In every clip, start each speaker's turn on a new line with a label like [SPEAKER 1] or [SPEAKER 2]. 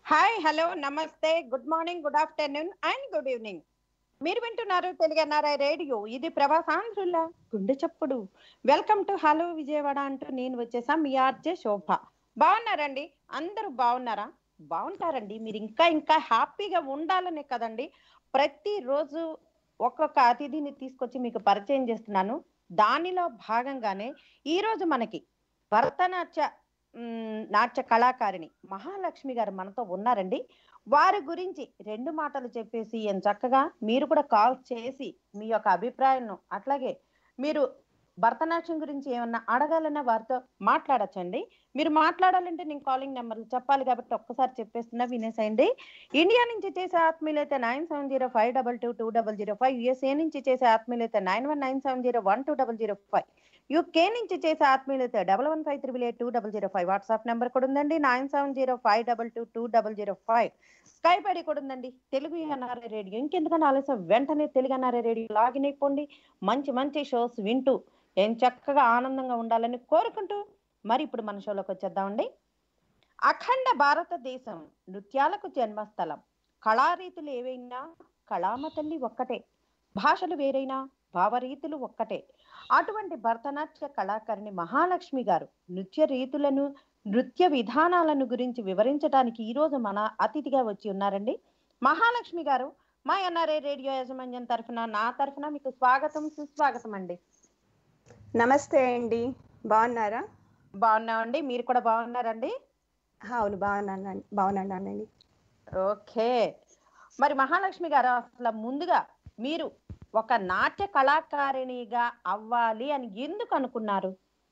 [SPEAKER 1] Hi hello నమస్తే good morning good afternoon and good evening మీరు వింటున్నారు తెలుగు ఎన్ఆర్ఐ రేడియో ఇది ప్రభాసాంధ్రుల గుండె చప్పుడు వెల్కమ్ టు హలో విజయవాడ అంటూ నేను వచ్చేసా మీ ఆర్జే శోభ బాగున్నారండి అందరూ బాగున్నారా బాగుంటారండి మీరు ఇంకా ఇంకా హ్యాపీగా ఉండాలనే కదండి ప్రతిరోజు ఒక్కొక్క అతిథిని తీసుకొచ్చి మీకు పరిచయం చేస్తున్నాను దానిలో భాగంగానే ఈ రోజు మనకి భరతనాట్య మ్, నాట్య కళాకారిణి మహాలక్ష్మి గారు మనతో ఉన్నారండి వారి గురించి రెండు మాటలు చెప్పేసి ఎంత చక్కగా మీరు కూడా కాల్ చేసి మీ యొక్క అభిప్రాయాలను అట్లాగే మీరు భరతనాట్యం గురించి ఏమన్నా అడగాలన్నా వారితో మాట్లాడచ్చండి మీరు మాట్లాడాలంటే నేను కాలింగ్ నెంబర్లు చెప్పాలి కాబట్టి ఒక్కసారి చెప్పేస్తున్నా వినేసేయండి ఇండియా నుంచి చేసే ఆత్మీయులైతే nine seven zero five double two two double zero five USA నుంచి చేసే ఆత్మీయులైతే nine one nine seven zero one two double zero five UK నుంచి చేసే ఆత్మీయులైతే double one five triple eight two double zero five WhatsApp number కూడా ఉందండి nine seven zero five double two two double zero five Skype ID కూడా ఉందండి Telugu NRI radio ఇంకెందుకని ఆలస్యం వెంటనే Telugu NRI radio login అయిపోండి మంచి మంచి షోస్ వింటూ ఏం చక్కగా ఆనందంగా ఉండాలని కోరుకుంటూ మరి ఇప్పుడు మన షోలోకి వచ్చేద్దామండి అఖండ భారతదేశం నృత్యాలకు జన్మస్థలం కళారీతులు ఏవైనా కళామ తల్లి ఒక్కటే భాషలు వేరైనా భావరీతులు ఒక్కటే అటువంటి భరతనాట్య కళాకారిణి మహాలక్ష్మి గారు నృత్య రీతులను నృత్య విధానాలను గురించి వివరించడానికి ఈ రోజు మన అతిథిగా వచ్చి ఉన్నారండి మహాలక్ష్మి గారు మా ఎన్ఆర్ఐ రేడియో యాజమాన్యం తరఫున నా తరఫున మీకు స్వాగతం సుస్వాగతం అండి
[SPEAKER 2] నమస్తే అండి బాగున్నారా
[SPEAKER 1] బాగున్నామండి మీరు కూడా బాగున్నారండి
[SPEAKER 2] అవును బాగున్నాను బాగున్నానండి
[SPEAKER 1] ఓకే మరి మహాలక్ష్మి గారు అసలు ముందుగా మీరు ఒక నాట్య కళాకారిణిగా అవ్వాలి అని ఎందుకు అనుకున్నారు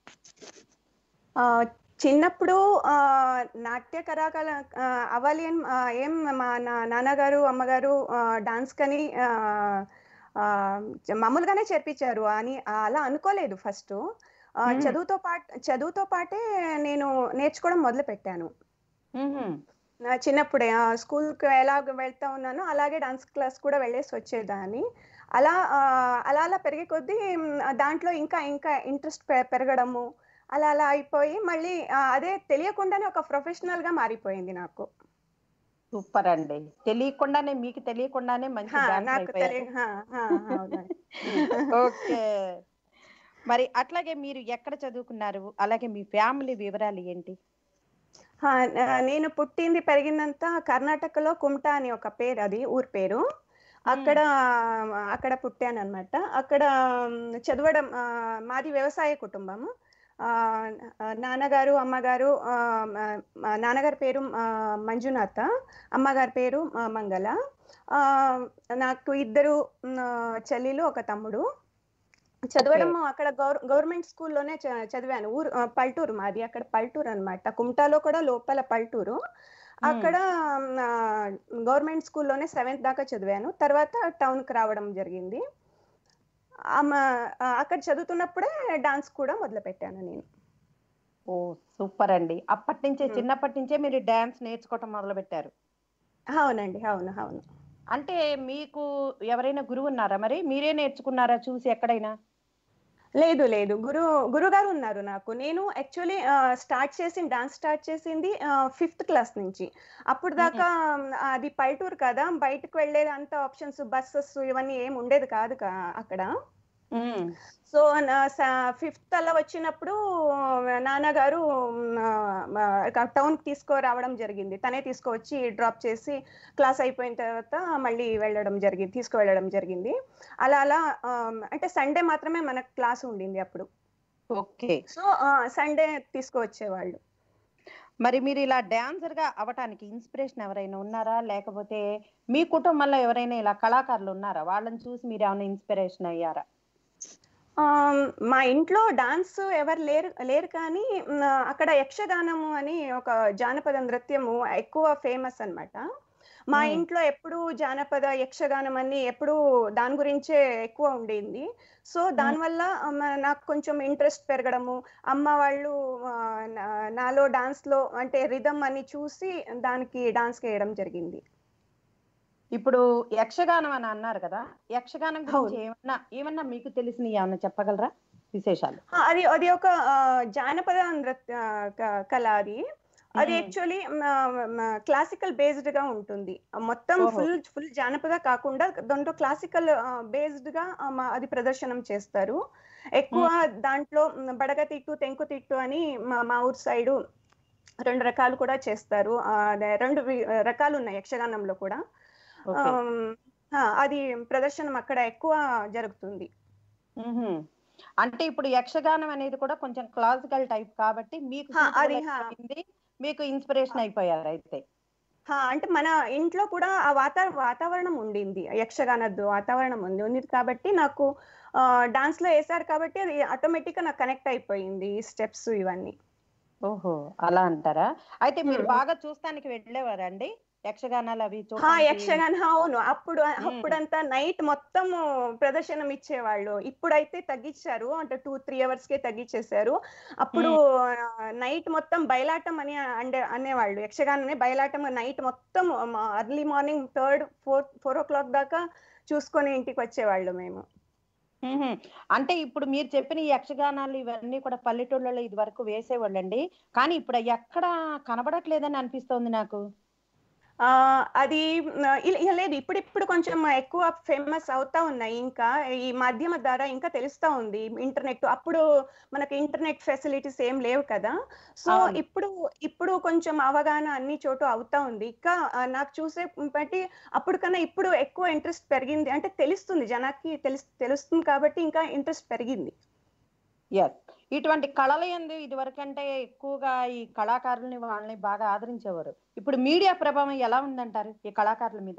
[SPEAKER 2] ఆ, చిన్నప్పుడు ఆ, నాట్య కళాకాల ఆ, అవ్వాలి అని ఆ, ఏం మా నా- నాన్నగారు అమ్మగారు ఆ, డాన్స్ కని ఆ, ఆ, మామూలుగానే చేర్పించారు అని అలా అనుకోలేదు ఫస్ట్
[SPEAKER 1] మ్మ్.
[SPEAKER 2] చదువుతో పాటు చదువుతో పాటే నేను నేర్చుకోవడం మొదలు పెట్టాను
[SPEAKER 1] మ్మ్హ్మ్.
[SPEAKER 2] నా చిన్నప్పుడే ఆ, స్కూల్కి ఎలాగ వెళ్తా ఉన్నానో అలాగే డాన్స్ క్లాస్ కూడా వెళ్ళేసి వచ్చేదాన్ని అలా ఆ, అలా అలా పెరిగే కొద్దీ మ్, దాంట్లో ఇంకా ఇంకా ఇంట్రెస్ట్ పెరగడము అలా అలా అయిపోయి మళ్ళీ ఆ, అదే తెలియకుండానే ఒక ప్రొఫెషనల్ గా మారిపోయింది నాకు
[SPEAKER 1] సూపర్ అండి తెలియకుండానే మీకు తెలియకుండానే మంచి
[SPEAKER 2] హా,
[SPEAKER 1] డాన్స్
[SPEAKER 2] నాకు
[SPEAKER 1] అయిపోయారు
[SPEAKER 2] తెలియ హా, హా, అవునండి.
[SPEAKER 1] ఓకే మరి అట్లాగే మీరు ఎక్కడ చదువుకున్నారు అలాగే మీ ఫ్యామిలీ వివరాలు ఏంటి
[SPEAKER 2] హా, నా- నేను పుట్టింది పెరిగిందంతా కర్ణాటకలో కుమ్టా అని ఒక పేరు అది ఊరి పేరు అక్కడ అక్కడ పుట్టాను అనమాట అక్కడ మ్, చదవడం ఆ, మాది వ్యవసాయ కుటుంబము ఆ, ఆ, నాన్నగారు అమ్మగారు ఆ, మా- మా నాన్నగారి పేరు ఆ, మంజునాథ అమ్మగారి పేరు ఆ, మంగళ ఆ, నాకు ఇద్దరు మ్, చెల్లెలు ఒక తమ్ముడు చదవడం అక్కడ గవర్ గవర్నమెంట్ స్కూల్లోనే చ- చదివాను ఊరు ఆ, పల్టూరు మాది అక్కడ పల్టూరు అన్నమాట కుమ్టాలో కూడా లోపల పల్టూరు అక్కడ గవర్నమెంట్ స్కూల్లోనే సెవెంత్ దాకా చదివాను తర్వాత టౌన్ కి రావడం జరిగింది ఆమె ఆ, అక్కడ చదువుతున్నప్పుడే డాన్స్ కూడా మొదలు పెట్టాను నేను
[SPEAKER 1] ఓ సూపర్ అండి అప్పటి నుంచే
[SPEAKER 2] మ్మ్.
[SPEAKER 1] చిన్నప్పటి నుంచే మీరు డాన్స్ నేర్చుకోవటం మొదలు పెట్టారు
[SPEAKER 2] అవునండి అవును అవును
[SPEAKER 1] అంటే మీకు ఎవరైనా గురువు ఉన్నారా మరి మీరే నేర్చుకున్నారా చూసి ఎక్కడైనా
[SPEAKER 2] లేదు లేదు గురు గురుగారు ఉన్నారు నాకు నేను యాక్చువల్లీ స్టార్ట్ చేసింది డాన్స్ స్టార్ట్ చేసింది ఫిఫ్త్ క్లాస్ నుంచి అప్పుడు దాకా మ్, అది పల్లెటూరు కదా బయటకు వెళ్ళేది అంత ఆప్షన్స్ బస్సెస్ ఇవన్నీ ఏం ఉండేది కాదు కా- అక్కడ
[SPEAKER 1] మ్మ్.
[SPEAKER 2] సో ఫిఫ్త్ అలా వచ్చినప్పుడు నాన్నగారు టౌన్ కి తీసుకురావడం జరిగింది తనే తీసుకువచ్చి డ్రాప్ చేసి క్లాస్ అయిపోయిన తర్వాత మళ్ళీ వెళ్ళడం జరిగింది తీసుకువెళ్ళడం జరిగింది అలా అలా ఆ, అంటే సండే మాత్రమే మనకు క్లాస్ ఉండింది అప్పుడు
[SPEAKER 1] ఓకే
[SPEAKER 2] సో సండే తీసుకువచ్చేవాళ్ళు
[SPEAKER 1] మరి మీరు ఇలా డాన్సర్ గా అవటానికి ఇన్స్పిరేషన్ ఎవరైనా ఉన్నారా లేకపోతే మీ కుటుంబంలో ఎవరైనా ఇలా కళాకారులు ఉన్నారా వాళ్ళని చూసి మీరు ఏమైనా ఇన్స్పిరేషన్ అయ్యారా
[SPEAKER 2] ఆమ్, మా ఇంట్లో డాన్స్ ఎవరు లేరు లేరు కానీ మ్, అక్కడ యక్షగానము అని ఒక జానపద నృత్యము ఎక్కువ ఫేమస్ అన్నమాట మా
[SPEAKER 1] మ్మ్.
[SPEAKER 2] ఇంట్లో ఎప్పుడు జానపద యక్షగానం అని ఎప్పుడు దాని గురించే ఎక్కువ ఉండేది సో దానివల్ల ఆ, మ- నాకు కొంచెం ఇంట్రెస్ట్ పెరగడము అమ్మ వాళ్ళు ఆ, నా- నాలో డాన్స్ లో అంటే రిధమ్ అని చూసి దానికి డాన్స్ వేయడం జరిగింది
[SPEAKER 1] ఇప్పుడు యక్షగానం అని అన్నారు కదా యక్షగానం గురించి
[SPEAKER 2] అవును.
[SPEAKER 1] ఏమన్నా ఏమన్నా మీకు తెలిసిన ఏమన్నా చెప్పగలరా విశేషాలు
[SPEAKER 2] ఆ, అది అది ఒక ఆ, జానపద నృత్య క- కళ అది అది
[SPEAKER 1] మ్మ్.
[SPEAKER 2] యాక్చువల్లీ క్లాసికల్ బేస్డ్ గా ఉంటుంది మొత్తం
[SPEAKER 1] ఓహో.
[SPEAKER 2] ఫుల్ ఫుల్ జానపద కాకుండా దాంట్లో క్లాసికల్ బేస్డ్ గా ఆ, మా- అది ప్రదర్శనం చేస్తారు ఎక్కువ దాంట్లో మ్, బడగతిట్టు తెంకుతిట్టు అని మా మా ఊరు సైడు రెండు రకాలు కూడా చేస్తారు ఆ, అదే రెండు వి- రకాలు ఉన్నాయి యక్షగానంలో కూడా
[SPEAKER 1] ఓకే
[SPEAKER 2] ఆమ్, ఆ, అది ప్రదర్శనం అక్కడ ఎక్కువ జరుగుతుంది
[SPEAKER 1] మ్మ్హ్మ్. అంటే ఇప్పుడు యక్షగానం అనేది కూడా కొంచెం క్లాసికల్ టైప్ కాబట్టి మీకు
[SPEAKER 2] హా,
[SPEAKER 1] suitable
[SPEAKER 2] అది, హా.
[SPEAKER 1] అయిపోయింది. మీకు ఇన్స్పిరేషన్ అయిపోయారు అయితే
[SPEAKER 2] హా, అంటే మన ఇంట్లో కూడా ఆ వాతా వాతావరణం ఉండింది యక్షగానద్దు వాతావరణం ఉంది ఉంది కాబట్టి నాకు డాన్స్ లో వేసారు కాబట్టి అది ఆటోమేటిక్ గా నాకు కనెక్ట్ అయిపోయింది ఈ స్టెప్స్ ఇవన్నీ
[SPEAKER 1] ఓహో అలా అంటారా అయితే మీరు
[SPEAKER 2] మ్మ్.
[SPEAKER 1] బాగా చూస్తానికి వెళ్ళేవారండి యక్షగానాలు అవి
[SPEAKER 2] హా
[SPEAKER 1] చూడటానికి?
[SPEAKER 2] యక్షగాన అవును అప్పుడు అప్పుడంతా నైట్ మొత్తం ప్రదర్శనం ఇచ్చేవాళ్ళు ఇప్పుడైతే తగ్గించారు అంటే టూ త్రీ అవర్స్ కే తగ్గించేశారు అప్పుడు నైట్ మొత్తం బయలాటం అని అంటే అనేవాళ్ళు యక్షగాననే బయలాటం నైట్ మొత్తం early morning third four four o'clock దాకా చూసుకొని ఇంటికి వచ్చేవాళ్ళు మేము
[SPEAKER 1] మ్మ్హ్మ్. అంటే ఇప్పుడు మీరు చెప్పిన ఈ యక్షగానాలు ఇవన్నీ కూడా పల్లెటూళ్ళలో ఇది వరకు వేసేవాళ్ళండి కానీ ఇప్పుడు అవి ఎక్కడ కనబడట్లేదని అనిపిస్తోంది నాకు
[SPEAKER 2] ఆ అది ఆ, ఇల- ఇల లేదు ఇప్పుడు ఇప్పుడు కొంచెం ఎక్కువ ఫేమస్ అవుతా ఉన్నాయి ఇంకా ఈ మాధ్యమ ద్వారా ఇంకా తెలుస్తా ఉంది ఇంటర్నెట్ అప్పుడు మనకి ఇంటర్నెట్ ఫెసిలిటీస్ ఏం లేవు కదా సో
[SPEAKER 1] అవును.
[SPEAKER 2] ఇప్పుడు ఇప్పుడు కొంచెం అవగాహన అన్ని చోటు అవుతా ఉంది ఇంకా ఆ, నాకు చూసే బట్టి అప్పుడు కన్నా ఇప్పుడు ఎక్కువ ఇంట్రెస్ట్ పెరిగింది అంటే తెలుస్తుంది జనాకి తెలుస్ తెలుస్తుంది కాబట్టి ఇంకా ఇంట్రెస్ట్ పెరిగింది
[SPEAKER 1] ఎస్ ఇటువంటి కళల ఎందు ఇది వరకంటే ఎక్కువగా ఈ కళాకారుల్ని వాళ్ళని బాగా ఆదరించేవారు ఇప్పుడు మీడియా ప్రభావం ఎలా ఉందంటారు ఈ కళాకారుల మీద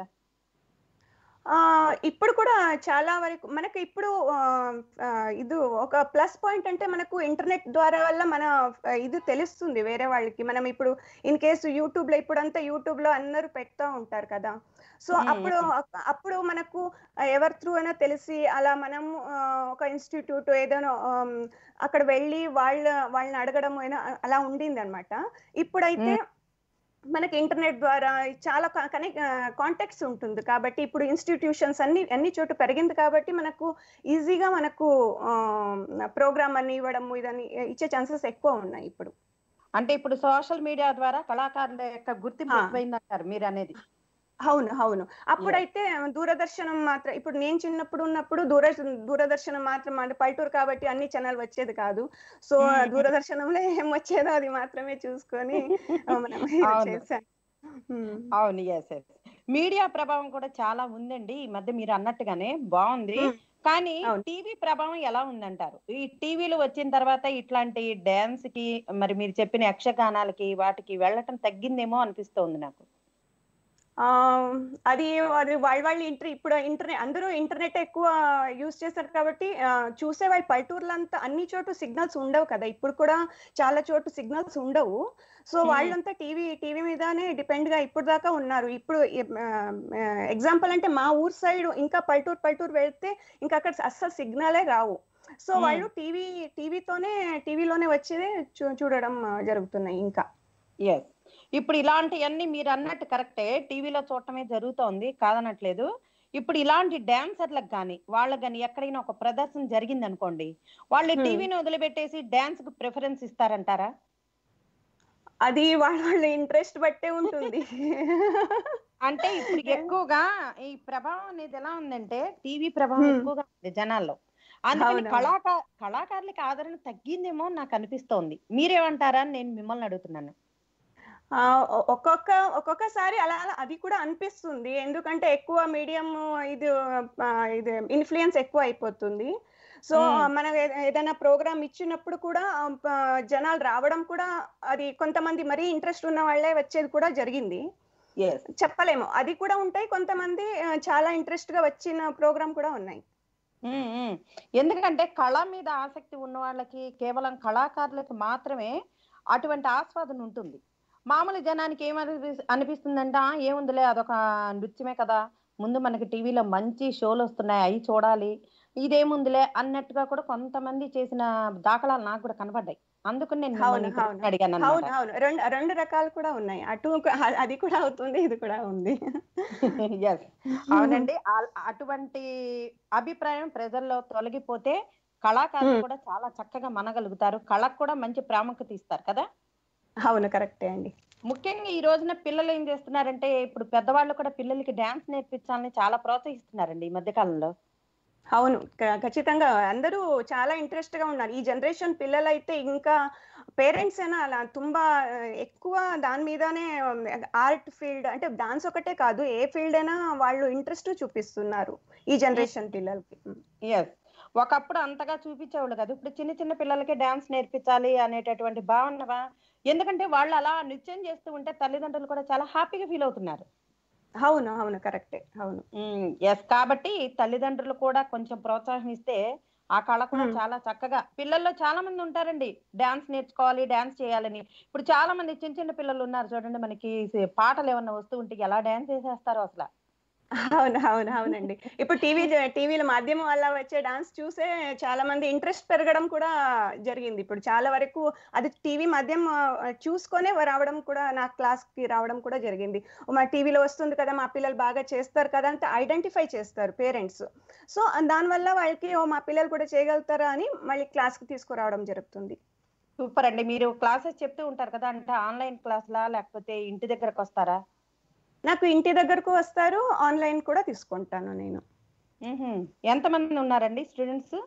[SPEAKER 2] ఆ ఇప్పుడు కూడా చాలా వరకు మనకు ఇప్పుడు ఆ, ఆ, ఇది ఒక ప్లస్ పాయింట్ అంటే మనకు ఇంటర్నెట్ ద్వారా వల్ల మన ఆ, ఇది తెలుస్తుంది వేరే వాళ్ళకి మనం ఇప్పుడు ఇన్ కేసు యూట్యూబ్ లో ఇప్పుడంతా యూట్యూబ్ లో అందరూ పెడతా ఉంటారు కదా సో
[SPEAKER 1] మ్మ్.
[SPEAKER 2] అప్పుడు అప్పుడు మనకు ఎవరి త్రూ అయినా తెలిసి అలా మనం ఆ, ఒక ఇన్స్టిట్యూట్ ఏదైనా ఆమ్, అక్కడ వెళ్ళి వాళ్ళ వాళ్ళని అడగడం అయినా అలా ఉండింది అనమాట ఇప్పుడైతే మనకి ఇంటర్నెట్ ద్వారా చాలా కనెక్ట్ కాంటాక్ట్స్ ఉంటుంది కాబట్టి ఇప్పుడు ఇన్స్టిట్యూషన్స్ అన్ని అన్ని చోటు పెరిగింది కాబట్టి మనకు ఈజీగా మనకు ప్రోగ్రామ్ అని ఇవ్వడము ఇదని ఇచ్చే ఛాన్సెస్ ఎక్కువ ఉన్నాయి ఇప్పుడు
[SPEAKER 1] అంటే ఇప్పుడు సోషల్ మీడియా ద్వారా కళాకారుల యొక్క గుర్తింపు
[SPEAKER 2] ఆ.
[SPEAKER 1] ఎక్కువైందంటారు మీరు అనేది
[SPEAKER 2] అవును అవును అప్పుడైతే దూరదర్శనం మాత్రం ఇప్పుడు నేను చిన్నప్పుడు ఉన్నప్పుడు దూర దూరదర్శనం మాత్రం అంటే పల్లెటూరు కాబట్టి అన్ని ఛానల్ వచ్చేది కాదు సో
[SPEAKER 1] మ్మ్.
[SPEAKER 2] దూరదర్శనంలో ఏం వచ్చేదో అది మాత్రమే చూసుకొని ఆ, మనం ఇది
[SPEAKER 1] అవును.
[SPEAKER 2] చేశాం మ్మ్.
[SPEAKER 1] అవును ఎస్ ఎస్ మీడియా ప్రభావం కూడా చాలా ఉందండి ఈ మధ్య మీరు అన్నట్టుగానే బాగుంది
[SPEAKER 2] మ్మ్.
[SPEAKER 1] కానీ
[SPEAKER 2] అవును.
[SPEAKER 1] టీవీ ప్రభావం ఎలా ఉందంటారు ఈ టీవీలు వచ్చిన తర్వాత ఇట్లాంటి డాన్స్ కి మరి మీరు చెప్పిన యక్షగానాలకి వాటికి వెళ్ళటం తగ్గిందేమో అనిపిస్తోంది నాకు
[SPEAKER 2] ఆ అది అది వాళ్ళ వాళ్ళ ఇంటర్ ఇప్పుడు ఇంటర్నెట్ అందరూ ఇంటర్నెట్ ఎక్కువ యూజ్ చేస్తారు కాబట్టి ఆ, చూసే వాళ్ళ పల్లెటూర్లో అంతా అన్ని చోటు సిగ్నల్స్ ఉండవు కదా ఇప్పుడు కూడా చాలా చోటు సిగ్నల్స్ ఉండవు సో
[SPEAKER 1] Hmm.
[SPEAKER 2] వాళ్ళంతా టీవీ టీవీ మీదనే డిపెండ్ గా ఇప్పుడు దాకా ఉన్నారు ఇప్పుడు ఎగ్జాంపుల్ అంటే మా ఊరు సైడ్ ఇంకా పల్లెటూరు పల్లెటూరు వెళ్తే ఇంకా అక్కడ అస్సలు సిగ్నలే రావు సో
[SPEAKER 1] Hmm.
[SPEAKER 2] వాళ్ళు టీవీ టీవీతోనే టీవీలోనే వచ్చేదే చూ- చూడడం ఆ, జరుగుతున్నాయి ఇంకా
[SPEAKER 1] ఎస్ ఇప్పుడు ఇలాంటివన్నీ మీరు అన్నట్టు కరెక్టే టీవీలో చూడటమే జరుగుతోంది కాదనట్లేదు ఇప్పుడు ఇలాంటి డాన్సర్లకు కానీ వాళ్ళకి కానీ ఎక్కడైనా ఒక ప్రదర్శన జరిగింది అనుకోండి వాళ్ళు
[SPEAKER 2] Hmm.
[SPEAKER 1] టీవీని వదిలిపెట్టేసి డాన్స్ కు ప్రిఫరెన్స్ ఇస్తారంటారా
[SPEAKER 2] అది వాళ్ళ వాళ్ళ ఇంట్రెస్ట్ బట్టే ఉంటుంది
[SPEAKER 1] అంటే ఇప్పుడు ఎక్కువగా ఈ ప్రభావం అనేది ఎలా ఉందంటే టీవీ ప్రభావం
[SPEAKER 2] Hmm.
[SPEAKER 1] ఎక్కువగా ఉంది జనాల్లో అందుకని
[SPEAKER 2] అవునవును.
[SPEAKER 1] కళాకా కళాకారులకి ఆదరణ తగ్గిందేమో అని నాకు అనిపిస్తోంది మీరేమంటారా అని నేను మిమ్మల్ని అడుగుతున్నాను
[SPEAKER 2] ఆ, ఒ- ఒక్కొక్క ఒక్కొక్కసారి అలా అలా అది కూడా అనిపిస్తుంది ఎందుకంటే ఎక్కువ మీడియం ఇది ఆ, ఇది ఇన్ఫ్లుయెన్స్ ఎక్కువ అయిపోతుంది సో
[SPEAKER 1] మ్మ్.
[SPEAKER 2] మనం ఏ- ఏదైనా ప్రోగ్రామ్ ఇచ్చినప్పుడు కూడా ఆ, ప- జనాలు రావడం కూడా అది కొంతమంది మరీ ఇంట్రెస్ట్ ఉన్న వాళ్ళే వచ్చేది కూడా జరిగింది
[SPEAKER 1] ఎస్
[SPEAKER 2] చెప్పలేము అది కూడా ఉంటాయి కొంతమంది ఆ, చాలా ఇంట్రెస్ట్ గా వచ్చిన ప్రోగ్రామ్ కూడా ఉన్నాయి
[SPEAKER 1] ఉమ్, ఉమ్. ఎందుకంటే కళ మీద ఆసక్తి ఉన్న వాళ్ళకి కేవలం కళాకారులకు మాత్రమే అటువంటి ఆస్వాదన ఉంటుంది మామూలు జనానికి ఏమని అనిపిస్తుందంటే "ఆ, ఏముందిలే అదొక నృత్యమే కదా ముందు మనకి టీవీలో మంచి షోలు వస్తున్నాయి అవి చూడాలి ఇదేముందిలే అన్నట్టుగా కూడా కొంతమంది చేసిన దాఖలాలు నాకు కూడా కనబడ్డాయి అందుకని నేను
[SPEAKER 2] అవును,
[SPEAKER 1] మిమ్మల్ని ఈ ప్రశ్న
[SPEAKER 2] అవును.
[SPEAKER 1] అడిగాను
[SPEAKER 2] అవును
[SPEAKER 1] అన్నమాట
[SPEAKER 2] అవును రెండు రెండు రకాలు కూడా ఉన్నాయి అటు అది కూడా అవుతుంది ఇది కూడా ఉంది
[SPEAKER 1] ఎస్ అవునండి ఆ- అటువంటి అభిప్రాయం ప్రజల్లో తొలగిపోతే కళాకారులు
[SPEAKER 2] మ్మ్.
[SPEAKER 1] కూడా చాలా చక్కగా మనగలుగుతారు కళకు కూడా మంచి ప్రాముఖ్యత ఇస్తారు కదా
[SPEAKER 2] అవును కరెక్టే అండి
[SPEAKER 1] ముఖ్యంగా ఈ రోజున పిల్లలు ఏం చేస్తున్నారంటే ఇప్పుడు పెద్దవాళ్ళు కూడా పిల్లలకి డాన్స్ నేర్పించాలని చాలా ప్రోత్సహిస్తున్నారండి ఈ మధ్య కాలంలో
[SPEAKER 2] అవును క- ఖచ్చితంగా అందరూ చాలా ఇంట్రెస్ట్ గా ఉన్నారు ఈ జనరేషన్ పిల్లలైతే ఇంకా పేరెంట్స్ అయినా అలా తుంబా ఆ, ఎక్కువ దాని మీదనే ఆర్ట్ ఫీల్డ్ అంటే డాన్స్ ఒకటే కాదు ఏ ఫీల్డ్ అయినా వాళ్ళు ఇంట్రెస్ట్ చూపిస్తున్నారు ఈ జనరేషన్ పిల్లలకి
[SPEAKER 1] ఎస్ ఒకప్పుడు అంతగా చూపించేవాళ్ళు కాదు ఇప్పుడు చిన్న చిన్న పిల్లలకి డాన్స్ నేర్పించాలి అనేటటువంటి భావన ఎందుకంటే వాళ్ళు అలా నృత్యం చేస్తూ ఉంటే తల్లిదండ్రులు కూడా చాలా హ్యాపీగా ఫీల్ అవుతున్నారు
[SPEAKER 2] అవును అవును కరెక్టే అవును
[SPEAKER 1] ఎస్ కాబట్టి తల్లిదండ్రులు కూడా కొంచెం ప్రోత్సాహం ఇస్తే ఆ కళ కూడా
[SPEAKER 2] Hmm.
[SPEAKER 1] చాలా చక్కగా పిల్లల్లో చాలా మంది ఉంటారండి డాన్స్ నేర్చుకోవాలి డాన్స్ చేయాలని ఇప్పుడు చాలా మంది చిన్న చిన్న పిల్లలు ఉన్నారు చూడండి మనకి పాటలు ఏమన్నా వస్తూ ఉంటే ఎలా డాన్స్ చేసేస్తారో అసలు
[SPEAKER 2] అవును అవును అవునండి ఇప్పుడు టీవీ టీవీల మాధ్యమం వల్ల వచ్చే డాన్స్ చూసే చాలా మంది ఇంట్రెస్ట్ పెరగడం కూడా జరిగింది ఇప్పుడు చాలా వరకు అది టీవీ మాధ్యమం ఆ, చూసుకొనే రావడం కూడా నా క్లాస్ కి రావడం కూడా జరిగింది ఓ, మా టీవీలో వస్తుంది కదా మా పిల్లలు బాగా చేస్తారు కదా అంటే ఐడెంటిఫై చేస్తారు పేరెంట్స్ సో దానివల్ల వాళ్ళకి ఓ మా పిల్లలు కూడా చేయగలుగుతారా అని మళ్ళీ క్లాస్ కి తీసుకురావడం జరుగుతుంది
[SPEAKER 1] సూపర్ అండి మీరు క్లాసెస్ చెప్తూ ఉంటారు కదా అంటే ఆన్లైన్ క్లాస్లా లేకపోతే ఇంటి దగ్గరకు వస్తారా
[SPEAKER 2] నాకు ఇంటి దగ్గరకు వస్తారు ఆన్లైన్ కూడా తీసుకుంటాను నేను
[SPEAKER 1] మ్మ్హ్మ్. ఎంతమంది ఉన్నారండి స్టూడెంట్స్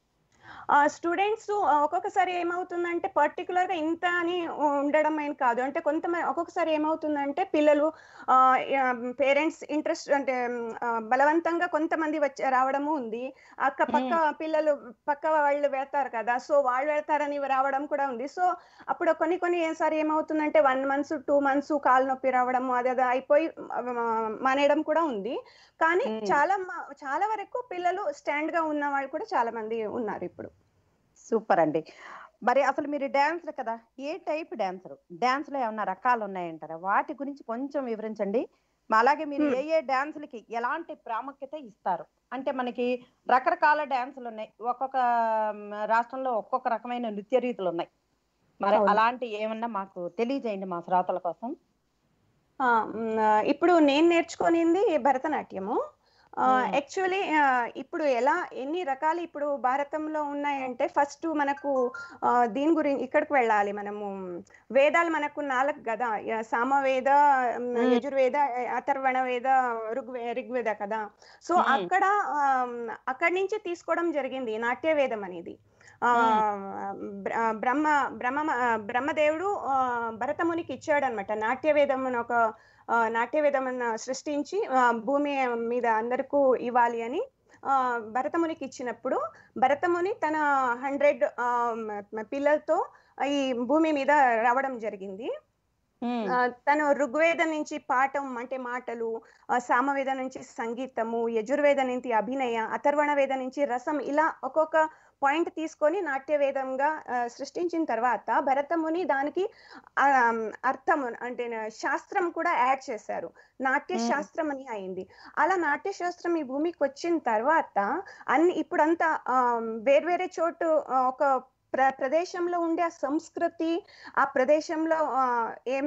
[SPEAKER 2] స్టూడెంట్స్ ఒక్కొక్కసారి ఏమవుతుందంటే పర్టికులర్ గా ఇంత అని ఉండడం ఏం కాదు అంటే కొంతమంది ఒక్కొక్కసారి ఏమవుతుందంటే పిల్లలు పేరెంట్స్ ఇంట్రెస్ట్ అంటే ఆ, బలవంతంగా కొంతమంది వచ్చి రావడము ఉంది అక్క పక్క పిల్లలు పక్క వాళ్ళు వెళ్తారు కదా సో వాళ్ళు వెళ్తారని రావడం కూడా ఉంది సో అప్పుడు కొన్ని కొన్ని సారి ఏమవుతుందంటే వన్ మంత్స్ టూ మంత్స్ కాలు నొప్పి రావడము అది అది అయిపోయి ఆ, మానేయడం కూడా ఉంది కానీ
[SPEAKER 1] Hmm.
[SPEAKER 2] చాలా మ- చాలా వరకు పిల్లలు స్టాండ్ గా ఉన్న వాళ్ళు కూడా చాలా మంది ఉన్నారు ఇప్పుడు
[SPEAKER 1] సూపర్ అండి మరి అసలు మీరు డాన్సర్ కదా ఏ టైప్ డాన్సర్ డాన్స్ లో ఏమన్నా రకాలు ఉన్నాయంటారా వాటి గురించి కొంచెం వివరించండి మా అలాగే మీరు
[SPEAKER 2] Hmm.
[SPEAKER 1] ఏ ఏ డాన్సులకి ఎలాంటి ప్రాముఖ్యత ఇస్తారు అంటే మనకి రకరకాల డాన్సులు ఉన్నాయి ఒక్కొక్క మ్, రాష్ట్రంలో ఒక్కొక్క రకమైన నృత్య రీతులు ఉన్నాయి మరి
[SPEAKER 2] అవును.
[SPEAKER 1] అలాంటి ఏమన్నా మాకు తెలియజేయండి మా శ్రోతల కోసం
[SPEAKER 2] ఆ, మ్, ఆ, ఇప్పుడు నేను నేర్చుకునింది భరతనాట్యము
[SPEAKER 1] Hmm.
[SPEAKER 2] యాక్చువల్లీ ఇప్పుడు ఎలా ఎన్ని రకాలు ఇప్పుడు భారతంలో ఉన్నాయంటే ఫస్ట్ మనకు ఆ, దీని గురించి ఇక్కడికి వెళ్ళాలి మనము వేదాలు మనకు నాలుగు కదా య- సామవేద మ్,
[SPEAKER 1] Hmm.
[SPEAKER 2] యజుర్వేద అథర్వణ వేద ఋగ్వే ఋగ్వేద కదా సో
[SPEAKER 1] Hmm.
[SPEAKER 2] అక్కడ ఆమ్, అక్కడి నుంచి తీసుకోవడం జరిగింది నాట్య వేదం అనేది ఆ, బ్ర- ఆ, బ్రహ్మ బ్రహ్మ ఆ, బ్రహ్మదేవుడు ఆ, భరతమునికి ఇచ్చాడు అనమాట నాట్యవేదం అని ఒక ఆ, నాట్యవేదం సృష్టించి ఆ, భూమి మీద అందరికీ ఇవ్వాలి అని ఆ, భరతమునికి ఇచ్చినప్పుడు భరతముని తన హండ్రెడ్ పిల్లలతో ఈ భూమి మీద రావడం జరిగింది
[SPEAKER 1] మ్,
[SPEAKER 2] ఆ, తను ఋగ్వేద నుంచి పాఠం అంటే మాటలు ఆ, సామవేద నుంచి సంగీతము యజుర్వేద నుంచి అభినయ అథర్వణ వేద నుంచి రసం ఇలా ఒక్కొక్క పాయింట్ తీసుకొని నాట్య వేదంగా ఆ, సృష్టించిన తర్వాత భరతముని దానికి ఆ, అర్థము అంటే శాస్త్రం కూడా యాడ్ చేశారు నాట్య
[SPEAKER 1] మ్మ్.
[SPEAKER 2] శాస్త్రం అని అయింది అలా నాట్య శాస్త్రం ఈ భూమికి వచ్చిన తర్వాత అన్ని ఇప్పుడంతా ఆ, వేర్వేరే చోటు ఆ, ఒక ప్ర ప్రదేశంలో ఉండే ఆ సంస్కృతి ఆ ప్రదేశంలో ఆ, ఏం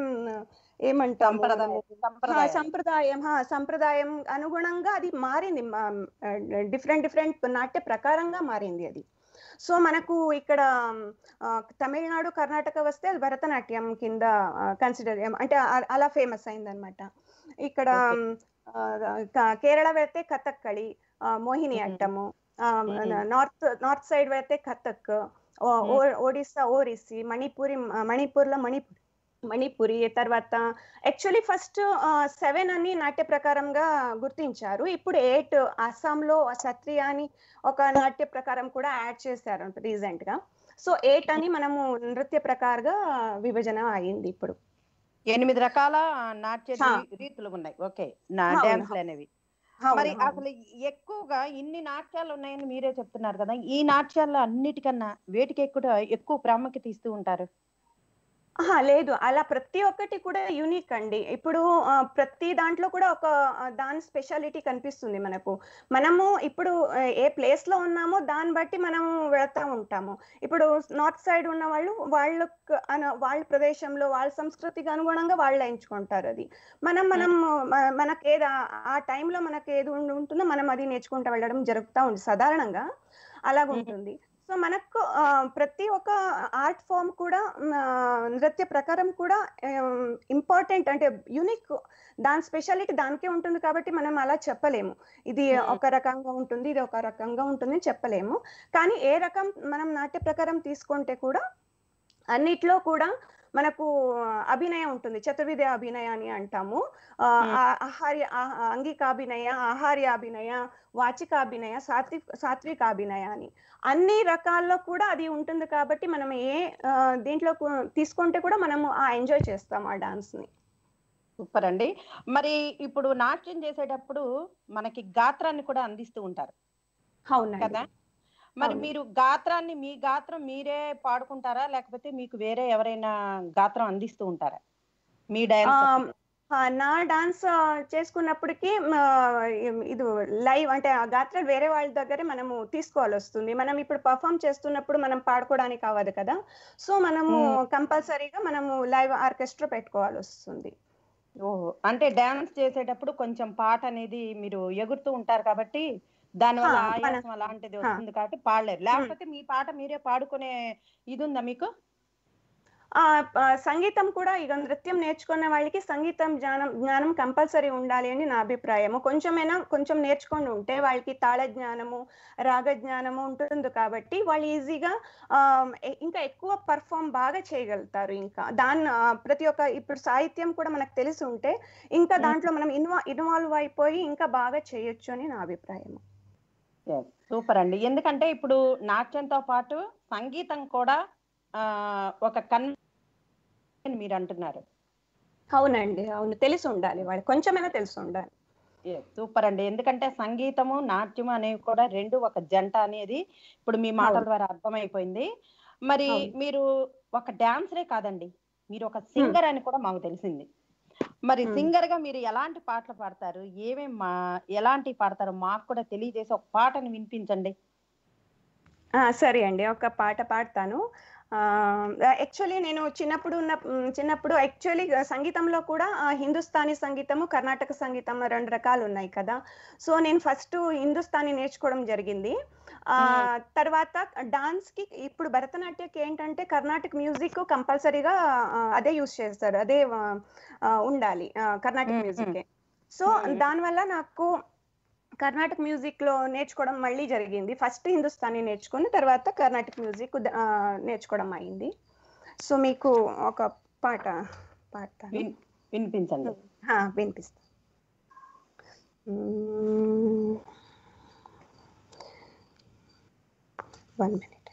[SPEAKER 2] ఏమంటాము
[SPEAKER 1] సంప్రదాయం
[SPEAKER 2] ఆ,
[SPEAKER 1] సంప్రదాయం
[SPEAKER 2] సంప్రదాయం హా, సంప్రదాయం అనుగుణంగా అది మారింది డిఫరెంట్ డిఫరెంట్ నాట్య ప్రకారంగా మారింది అది సో మనకు ఇక్కడ ఆ, తమిళనాడు కర్ణాటక వస్తే అది భరతనాట్యం కింద కన్సిడర్ అంటే అ- అలా ఫేమస్ అయింది అనమాట ఇక్కడ
[SPEAKER 1] Okay.
[SPEAKER 2] ఆ, క- కేరళ వెళ్తే కథక్కళి ఆ, Mohini
[SPEAKER 1] Mhm.
[SPEAKER 2] Attam
[SPEAKER 1] Mhm.
[SPEAKER 2] North north side వెళ్తే కథక్ ఓ-
[SPEAKER 1] Mhm.
[SPEAKER 2] ఓ- ఒడిస్సా ఓరిస్సి మణిపూరి మణిపూర్లో మణిపూర్ మణిపురి తర్వాత యాక్చువల్లీ ఫస్ట్ సెవెన్ అని నాట్య ప్రకారంగా గుర్తించారు ఇప్పుడు ఎయిట్ అస్సాంలో సత్రియ అని ఒక నాట్య ప్రకారం కూడా యాడ్ చేశారు రీసెంట్ గా సో ఎయిట్ అని మనము నృత్య ప్రకారంగా విభజన అయింది ఇప్పుడు
[SPEAKER 1] ఎనిమిది రకాల నాట్య
[SPEAKER 2] హా.
[SPEAKER 1] రీ- రీతులు ఉన్నాయి ఓకే నా
[SPEAKER 2] అవును,
[SPEAKER 1] డాన్స్లు
[SPEAKER 2] అవును.
[SPEAKER 1] అనేవి
[SPEAKER 2] అవును,
[SPEAKER 1] మరి
[SPEAKER 2] అవును.
[SPEAKER 1] అసలు ఎక్కువగా ఇన్ని నాట్యాలు ఉన్నాయని మీరే చెప్తున్నారు కదా ఈ నాట్యాల్లో అన్నిటికన్నా వేటికి ఎక్కువ ఎక్కువ ప్రాముఖ్యత ఇస్తూ ఉంటారు
[SPEAKER 2] ఆహా, లేదు అలా ప్రతి ఒక్కటి కూడా యూనిక్ అండి ఇప్పుడు ఆ, ప్రతి దాంట్లో కూడా ఒక ఆ, దాని స్పెషాలిటీ కనిపిస్తుంది మనకు మనము ఇప్పుడు ఆ, ఏ ప్లేస్ లో ఉన్నామో దాన్ని బట్టి మనము వెళ్తా ఉంటాము ఇప్పుడు నార్త్ సైడ్ ఉన్న వాళ్ళు వాళ్ళకు అన- వాళ్ళ ప్రదేశంలో వాళ్ళ సంస్కృతికి అనుగుణంగా వాళ్ళు ఎంచుకుంటారు అది మనం మనం మ- మనకు ఏది ఆ- ఆ టైంలో మనకు ఏది ఉండి ఉంటుందో మనం అది నేర్చుకుంటూ వెళ్ళడం జరుగుతూ ఉంది సాధారణంగా అలాగ
[SPEAKER 1] మ్మ్.
[SPEAKER 2] ఉంటుంది సో మనకు ఆ, ప్రతి ఒక్క ఆర్ట్ ఫామ్ కూడా ఆ, నృత్య ప్రకారం కూడా ఇంపార్టెంట్ అంటే యూనిక్ దాని స్పెషాలిటీ దానికే ఉంటుంది కాబట్టి మనం అలా చెప్పలేము ఇది
[SPEAKER 1] Hmm.
[SPEAKER 2] ఒక రకంగా ఉంటుంది ఇది ఒక రకంగా ఉంటుంది అని చెప్పలేము కానీ ఏ రకం మనం నాట్య ప్రకారం తీసుకుంటే కూడా అన్నిట్లో కూడా మనకు అభినయం ఉంటుంది చతుర్విధ అభినయ అని అంటాము ఆ,
[SPEAKER 1] Hmm.
[SPEAKER 2] ఆ- ఆహార్య ఆ- అంగికాభినయ ఆహార్యాభినయ వాచికాభినయ సాత్విక్ సాత్వికాభినయ అని అన్ని రకాల్లో కూడా అది ఉంటుంది కాబట్టి మనం ఏ ఆ, దీంట్లో కు- తీసుకుంటే కూడా మనము ఆ ఎంజాయ్ చేస్తాం ఆ డాన్స్ ని
[SPEAKER 1] సూపర్ అండి మరి ఇప్పుడు నాట్యం చేసేటప్పుడు మనకి గాత్రాన్ని కూడా అందిస్తూ ఉంటారు
[SPEAKER 2] అవునండి
[SPEAKER 1] కదా మరి
[SPEAKER 2] అవును.
[SPEAKER 1] మీరు గాత్రాన్ని మీ గాత్రం మీరే పాడుకుంటారా లేకపోతే మీకు వేరే ఎవరైనా గాత్రం అందిస్తూ ఉంటారా మీ
[SPEAKER 2] ఆ,
[SPEAKER 1] డాన్స్
[SPEAKER 2] ఆ, నా డాన్స్ చేసుకున్నప్పటికీ ఆ, ఇది లైవ్ అంటే ఆ గాత్రాలు వేరే వాళ్ళ దగ్గరే మనము తీసుకోవాలి వస్తుంది మనం ఇప్పుడు పర్ఫామ్ చేస్తున్నప్పుడు మనం పాడుకోవడానికి అవ్వదు కదా సో మనము
[SPEAKER 1] Hmm.
[SPEAKER 2] కంపల్సరీగా మనము లైవ్ ఆర్కెస్ట్రా పెట్టుకోవాలి వస్తుంది
[SPEAKER 1] ఓహో అంటే డాన్స్ చేసేటప్పుడు కొంచెం పాట అనేది మీరు ఎగురుతూ ఉంటారు కాబట్టి దానివల్ల
[SPEAKER 2] హా, మన-
[SPEAKER 1] ఆయాసం అలాంటిది
[SPEAKER 2] హా.
[SPEAKER 1] వస్తుంది కాబట్టి పాడలేరు లేకపోతే మీ పాట మీరే పాడుకునే ఇది ఉందా మీకు
[SPEAKER 2] ఆ ప- సంగీతం కూడా ఇక నృత్యం నేర్చుకునే వాళ్ళకి సంగీతం జ్ఞానం జ్ఞానం కంపల్సరీ ఉండాలి అని నా అభిప్రాయము కొంచెమైనా కొంచెం నేర్చుకొని ఉంటే వాళ్ళకి తాళ జ్ఞానము రాగ జ్ఞానము ఉంటుంది కాబట్టి వాళ్ళు ఈజీగా ఆ, ఎ- ఇంకా ఎక్కువ పర్ఫామ్ బాగా చేయగలుగుతారు ఇంకా దాన్ని ఆ, ప్రతి ఒక్క ఇప్పుడు సాహిత్యం కూడా మనకు తెలిసి ఉంటే ఇంకా
[SPEAKER 1] మ్మ్.
[SPEAKER 2] దాంట్లో మనం ఇన్వా ఇన్వాల్వ్ అయిపోయి ఇంకా బాగా చేయొచ్చు అని నా అభిప్రాయం
[SPEAKER 1] సూపర్ అండి ఎందుకంటే ఇప్పుడు నాట్యంతో పాటు సంగీతం కూడా ఆ, ఒక కన్ అని మీరు అంటున్నారు
[SPEAKER 2] అవునండి అవును తెలిసి ఉండాలి వాళ్ళు కొంచెమైనా తెలిసి ఉండాలి
[SPEAKER 1] సూపర్ అండి ఎందుకంటే సంగీతము నాట్యం అనేవి కూడా రెండు ఒక జంట అనేది ఇప్పుడు మీ మాటల
[SPEAKER 2] అవును.
[SPEAKER 1] ద్వారా అర్థమైపోయింది మరి
[SPEAKER 2] అవును.
[SPEAKER 1] మీరు ఒక డాన్సరే కాదండి మీరు ఒక సింగర్ అని కూడా మాకు తెలిసింది మరి
[SPEAKER 2] Hmm.
[SPEAKER 1] సింగర్ గా మీరు ఎలాంటి పాటలు పాడతారు ఏమేం మా ఎలాంటి పాడతారు మాకు కూడా తెలియజేసి ఒక పాటను వినిపించండి
[SPEAKER 2] ఆ, సరే అండి ఒక పాట పాడతాను యాక్చువల్లీ నేను చిన్నప్పుడు ఉన్న మ్, చిన్నప్పుడు యాక్చువల్లీ సంగీతంలో కూడా ఆ, హిందుస్థానీ సంగీతము కర్ణాటక సంగీతం రెండు రకాలు ఉన్నాయి కదా సో నేను ఫస్ట్ హిందుస్థానీ నేర్చుకోవడం జరిగింది ఆ తర్వాత డాన్స్ కి ఇప్పుడు భరతనాట్యకి ఏంటంటే కర్ణాటక మ్యూజిక్ కంపల్సరీగా అదే యూస్ చేస్తారు అదే ఆ, ఆ, ఉండాలి ఆ, కర్ణాటక
[SPEAKER 1] మ్మ్,
[SPEAKER 2] మ్యూజిక్ సో
[SPEAKER 1] మ్మ్.
[SPEAKER 2] దానివల్ల నాకు కర్ణాటక మ్యూజిక్ లో నేర్చుకోవడం మళ్ళీ జరిగింది ఫస్ట్ హిందుస్థానీ నేర్చుకుని తర్వాత కర్ణాటక మ్యూజిక్ ద- ఆ, నేర్చుకోవడం అయింది సో మీకు ఒక పాట పాడతాను
[SPEAKER 1] విన్- వినిపించండి
[SPEAKER 2] ఆ, వినిపిస్తా వన్ మినిట్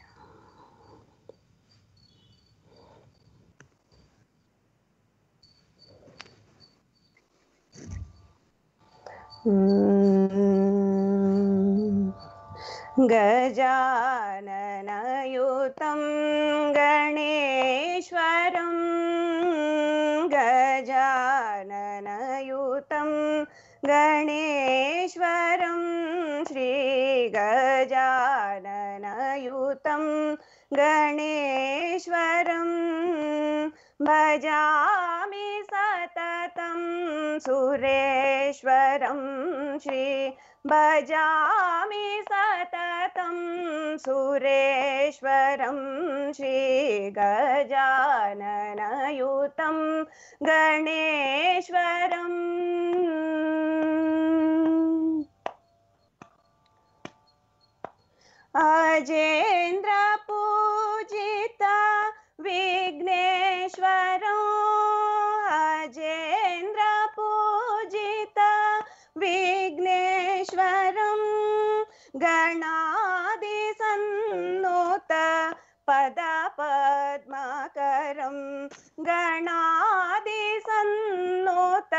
[SPEAKER 2] गजाननयुतं गणेश्वरं गजाननयुतं गणेश्वरं श्रीगजाननयुतं गणेश्वरं भजामि सततं सुरेश्वरं श्री भजामि सततं सुरेश्वरं श्रीगजाननयुतं गणेश्वरम् अजेन्द्रपूजिता विघ्नेश्वरो अजेन्द्रपूजिता विघ्नेश्वरं गणादिसन्नुत पदपद्माकरं गणादिसन्नुत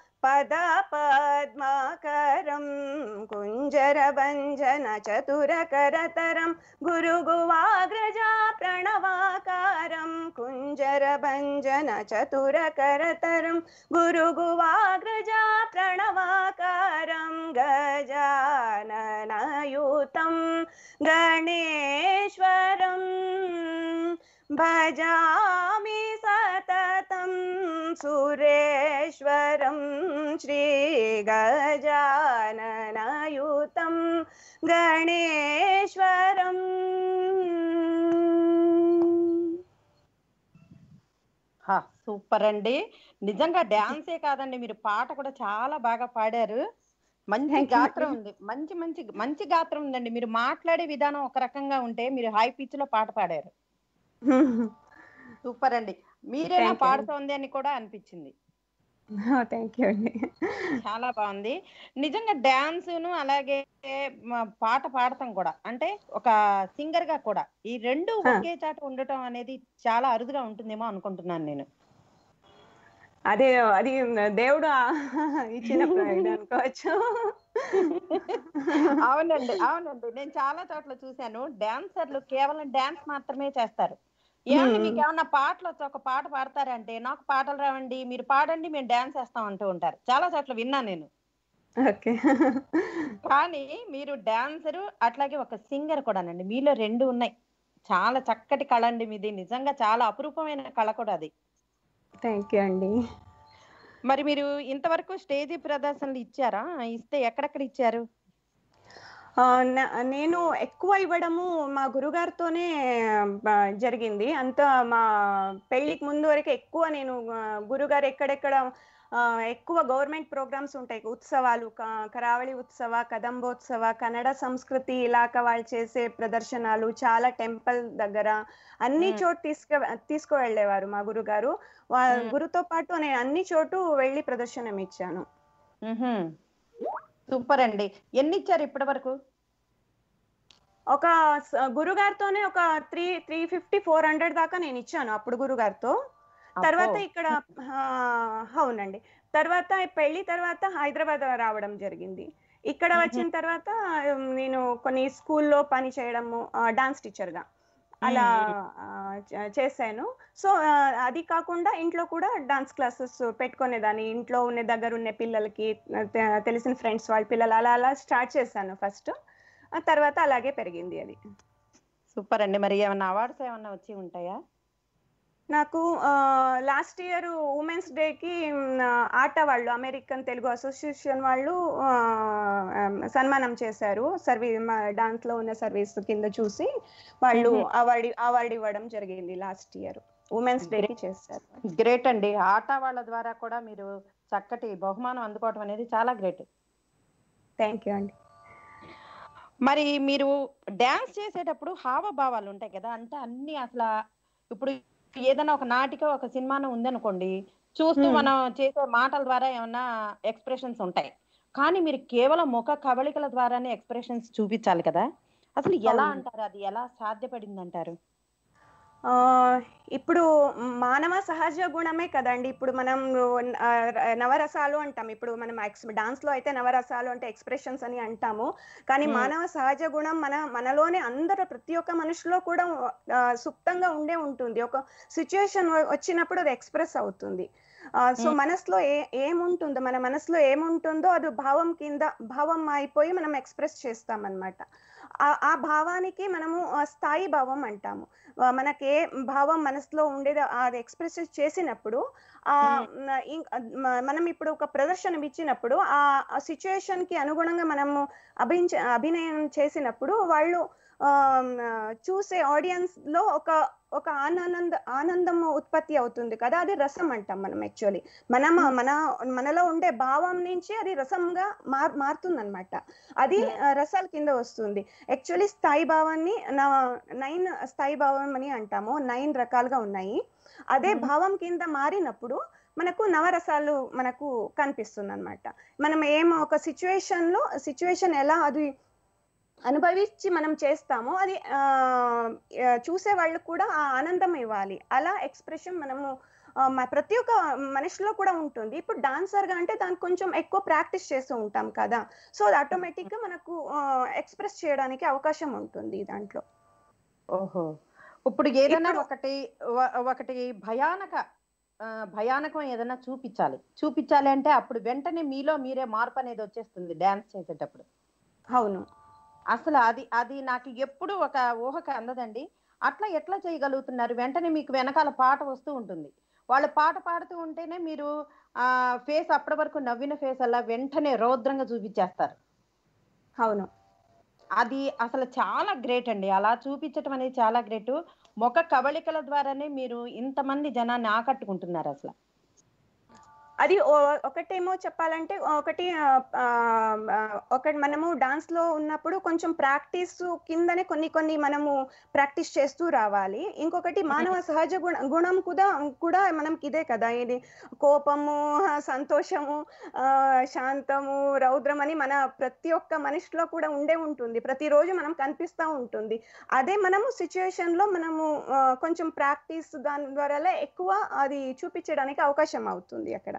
[SPEAKER 2] पदपद्माकरं कुञ्जरभञ्जन चतुरकरतरं गुरुगुवाग्रजा प्रणवाकारं कुञ्जरभञ्जन चतुरकरतरं गुरुगुवाग्रजा प्रणवाकारं गजाननयुतं गणेश्वरं भजामि सततं सुरेश्वरं శ్రీ గజాననయుతం గణేశ్వరం
[SPEAKER 1] హా, సూపర్ అండి నిజంగా డాన్సే కాదండి మీరు పాట కూడా చాలా బాగా పాడారు మంచి
[SPEAKER 2] Thank you,
[SPEAKER 1] గాత్రం
[SPEAKER 2] madam.
[SPEAKER 1] ఉంది మంచి మంచి మంచి గాత్రం ఉందండి మీరు మాట్లాడే విధానం ఒక రకంగా ఉంటే మీరు హై పిచ్ లో పాట పాడారు సూపర్ అండి మీరేనా
[SPEAKER 2] Thank you.
[SPEAKER 1] పాడుతోంది అని కూడా అనిపించింది
[SPEAKER 2] థ్యాంక్ యూ అండి
[SPEAKER 1] చాలా బాగుంది నిజంగా డాన్స్ ను అలాగే మ- పాట పాడటం కూడా అంటే ఒక సింగర్ గా కూడా ఈ రెండు
[SPEAKER 2] ఆ.
[SPEAKER 1] ఒకే చాట ఉండటం అనేది చాలా అరుదుగా ఉంటుందేమో అనుకుంటున్నాను నేను
[SPEAKER 2] అదే అది దేవుడు ఆ- ఇచ్చిన ఇది అనుకోవచ్చు
[SPEAKER 1] అవునండి అవునండి నేను చాలా చోట్ల చూశాను డాన్సర్లు కేవలం డాన్స్ మాత్రమే చేస్తారు ఏమండి
[SPEAKER 2] Hmm.
[SPEAKER 1] మీకు ఏమన్నా పాటలు వచ్చి ఒక పాట పాడతారంటే నాకు పాటలు రావండి మీరు పాడండి మేము డాన్స్ వేస్తాం అంటూ ఉంటారు చాలా చోట్ల విన్నా నేను
[SPEAKER 2] ఓకే
[SPEAKER 1] కానీ మీరు డాన్సరు అట్లాగే ఒక సింగర్ కూడానండి మీలో రెండు ఉన్నాయి చాలా చక్కటి కళ అండి మీది నిజంగా చాలా అపురూపమైన కళ కూడా అది
[SPEAKER 2] థ్యాంక్ యూ అండి
[SPEAKER 1] మరి మీరు ఇంతవరకు స్టేజీ ప్రదర్శనలు ఇచ్చారా ఇస్తే ఎక్కడెక్కడ ఇచ్చారు
[SPEAKER 2] ఆ, న- నేను ఎక్కువ ఇవ్వడము మా గురుగారితోనే ఆ, జరిగింది అంత మా పెళ్ళికి ముందు వరకు ఎక్కువ నేను ఆ, గురుగారు ఎక్కడెక్కడ ఆ, ఎక్కువ గవర్నమెంట్ ప్రోగ్రామ్స్ ఉంటాయి ఉత్సవాలు క- కరావళి ఉత్సవ కదంబోత్సవ కన్నడ సంస్కృతి ఇలాక వాళ్ళు చేసే ప్రదర్శనలు చాలా టెంపుల్ దగ్గర అన్ని
[SPEAKER 1] మ్మ్.
[SPEAKER 2] చోటు తీసుకు తీసుకువెళ్ళేవారు మా గురుగారు వా-
[SPEAKER 1] మ్మ్.
[SPEAKER 2] గురుతో పాటు నేను అన్ని చోటు వెళ్ళి ప్రదర్శనం ఇచ్చాను
[SPEAKER 1] సూపర్ అండి ఎన్ని ఇచ్చారు ఇప్పటి వరకు
[SPEAKER 2] ఒక స- గురుగారితోనే ఒక three three fifty four hundred దాకా నేను ఇచ్చాను అప్పుడు గురుగారితో తర్వాత
[SPEAKER 1] అబ్బో.
[SPEAKER 2] ఇక్కడ ఆ, అవునండి తర్వాత పెళ్లి తర్వాత హైదరాబాద్ రావడం జరిగింది ఇక్కడ
[SPEAKER 1] మ్మ్.
[SPEAKER 2] వచ్చిన తర్వాత ఉమ్, నేను కొన్ని స్కూల్లో పని చేయడము డాన్స్ టీచర్ గా అలా ఆ, చ- చేశాను సో ఆ, అది కాకుండా ఇంట్లో కూడా డాన్స్ క్లాసెస్ పెట్టుకునేదాన్ని ఇంట్లో ఉన్న దగ్గర ఉన్న పిల్లలకి తె- తెలిసిన ఫ్రెండ్స్ వాళ్ళ పిల్లలు అలా అలా స్టార్ట్ చేశాను ఫస్ట్ ఆ తర్వాత అలాగే పెరిగింది అది
[SPEAKER 1] సూపర్ అండి మరి ఏమన్నా అవార్డ్స్ ఏమన్నా వచ్చి ఉంటాయా
[SPEAKER 2] నాకు లాస్ట్ ఇయర్ ఉమెన్స్ డేకి ఆట వాళ్ళు అమెరికన్ తెలుగు అసోసియేషన్ వాళ్ళు ఆ, సన్మానం చేశారు సర్వీ డాన్స్ లో ఉన్న సర్వీస్ కింద చూసి వాళ్ళు
[SPEAKER 1] మ్మ్.
[SPEAKER 2] అవార్డు అవార్డు ఇవ్వడం జరిగింది లాస్ట్ ఇయర్ ఉమెన్స్ డేకి చేశారు
[SPEAKER 1] గ్రేట్ అండి ఆట వాళ్ళ ద్వారా కూడా మీరు చక్కటి బహుమానం అందుకోవడం అనేది చాలా గ్రేట్
[SPEAKER 2] థ్యాంక్ యూ అండి
[SPEAKER 1] మరి మీరు డాన్స్ చేసేటప్పుడు హావభావాలు ఉంటాయి కదా అంటే అన్ని అసలు ఇప్పుడు ఏదైనా ఒక నాటిక ఒక సినిమాను ఉందనుకోండి చూస్తూ
[SPEAKER 2] Hmm.
[SPEAKER 1] మనం చేసే మాటల ద్వారా ఏమన్నా ఎక్స్ప్రెషన్స్ ఉంటాయి కానీ మీరు కేవలం ముఖ కవళికల ద్వారానే ఎక్స్ప్రెషన్స్ చూపించాలి కదా అసలు ఎలా
[SPEAKER 2] అవును.
[SPEAKER 1] అంటారు అది ఎలా సాధ్యపడింది అంటారు
[SPEAKER 2] ఆ, ఇప్పుడు మానవ సహజ గుణమే కదండి ఇప్పుడు మనం ఆ, నవరసాలు అంటాం ఇప్పుడు మనం డాన్స్ లో అయితే నవరసాలు అంటే ఎక్స్ప్రెషన్స్ అని అంటాము కానీ
[SPEAKER 1] Hmm.
[SPEAKER 2] మానవ సహజ గుణం మన మనలోనే అందరూ ప్రతి ఒక్క మనిషిలో కూడా ఆ, సుప్తంగా ఉండే ఉంటుంది ఒక సిచ్యుయేషన్ వచ్చినప్పుడు అది ఎక్స్ప్రెస్ అవుతుంది సో
[SPEAKER 1] Hmm.
[SPEAKER 2] మనసులో ఏ ఏముంటుందో మన మనసులో ఏముంటుందో అది భావం కింద భావం అయిపోయి మనం ఎక్స్ప్రెస్ చేస్తాం అన్నమాట ఆ- ఆ భావానికి మనము ఆ, స్థాయి భావం అంటాము ఆ, మనకి ఏ భావం మనసులో ఉండేది అది ఎక్స్ప్రెస్ చేసినప్పుడు ఆ న- ఇం- మ- మనం ఇప్పుడు ఒక ప్రదర్శన ఇచ్చినప్పుడు ఆ సిచ్యుయేషన్ కి అనుగుణంగా మనము అభించ అభినయం చేసినప్పుడు వాళ్ళు ఆ, మ్, చూసే ఆడియన్స్ లో ఒక ఒక ఆనంద ఆనందం ఉత్పత్తి అవుతుంది కదా అది రసం అంటాం మనం యాక్చువల్లీ మనం మన మనలో ఉండే భావం నుంచి అది రసంగా మార్ మారుతుంది అనమాట అది
[SPEAKER 1] Hmm.
[SPEAKER 2] ఆ, రసాల కింద వస్తుంది యాక్చువల్లీ స్థాయి భావాన్ని నైన్ స్థాయి భావం అని అంటాము నైన్ రకాలుగా ఉన్నాయి అదే
[SPEAKER 1] Hmm.
[SPEAKER 2] భావం కింద మారినప్పుడు మనకు నవరసాలు మనకు కనిపిస్తుంది అనమాట మనం ఏం ఒక సిచ్యువేషన్ లో సిచ్యువేషన్ ఎలా అది అనుభవించి మనం చేస్తామో అది ఆ, ఆ, చూసే వాళ్ళకు కూడా ఆ ఆనందం ఇవ్వాలి అలా ఎక్స్ప్రెషన్ మనము ఆ, మ- ప్రతి ఒక్క మనిషిలో కూడా ఉంటుంది ఇప్పుడు డాన్సర్ గా అంటే దానికి కొంచెం ఎక్కువ ప్రాక్టీస్ చేస్తూ ఉంటాం కదా సో అది ఆటోమేటిక్ గా మనకు ఎక్స్ప్రెస్ చేయడానికి అవకాశం ఉంటుంది దాంట్లో
[SPEAKER 1] ఓహో ఇప్పుడు ఏదైనా
[SPEAKER 2] ఇప్పుడు-
[SPEAKER 1] ఒకటి వ- ఒకటి భయానక ఆ, భయానకం ఏదైనా చూపించాలి చూపించాలి అంటే అప్పుడు వెంటనే మీలో మీరే మార్పు అనేది వచ్చేస్తుంది డాన్స్ చేసేటప్పుడు
[SPEAKER 2] అవును
[SPEAKER 1] అసలు అది అది నాకు ఎప్పుడు ఒక ఊహకు అందదండి అట్లా ఎట్లా చేయగలుగుతున్నారు వెంటనే మీకు వెనకాల పాట వస్తూ ఉంటుంది వాళ్ళు పాట పాడుతూ ఉంటేనే మీరు ఆ ఫేస్ అప్పటి వరకు నవ్విన ఫేస్ అలా వెంటనే రౌద్రంగా చూపించేస్తారు
[SPEAKER 2] అవును
[SPEAKER 1] అది అసలు చాలా గ్రేట్ అండి అలా చూపించటం అనేది చాలా గ్రేట్ ముఖ కవళికల ద్వారానే మీరు ఇంతమంది జనాన్ని ఆకట్టుకుంటున్నారు అసలు
[SPEAKER 2] అది ఓ- ఒకటేమో చెప్పాలంటే ఒకటి ఆ, ఆ, ఆ, ఒకటి మనము డాన్స్ లో ఉన్నప్పుడు కొంచెం ప్రాక్టీస్ కిందనే కొన్ని కొన్ని మనము ప్రాక్టీస్ చేస్తూ రావాలి ఇంకొకటి మానవ సహజ గుణ గుణం కూడా కూడా మనం ఇదే కదా ఇది కోపము ఆ, సంతోషము ఆ, శాంతము రౌద్రం అని మన ప్రతి ఒక్క మనిషిలో కూడా ఉండే ఉంటుంది ప్రతిరోజు మనం కనిపిస్తూ ఉంటుంది అదే మనము సిచ్యుయేషన్ లో మనము ఆ, కొంచెం ప్రాక్టీస్ దాని ద్వారా ఎక్కువ అది చూపించడానికి అవకాశం అవుతుంది అక్కడ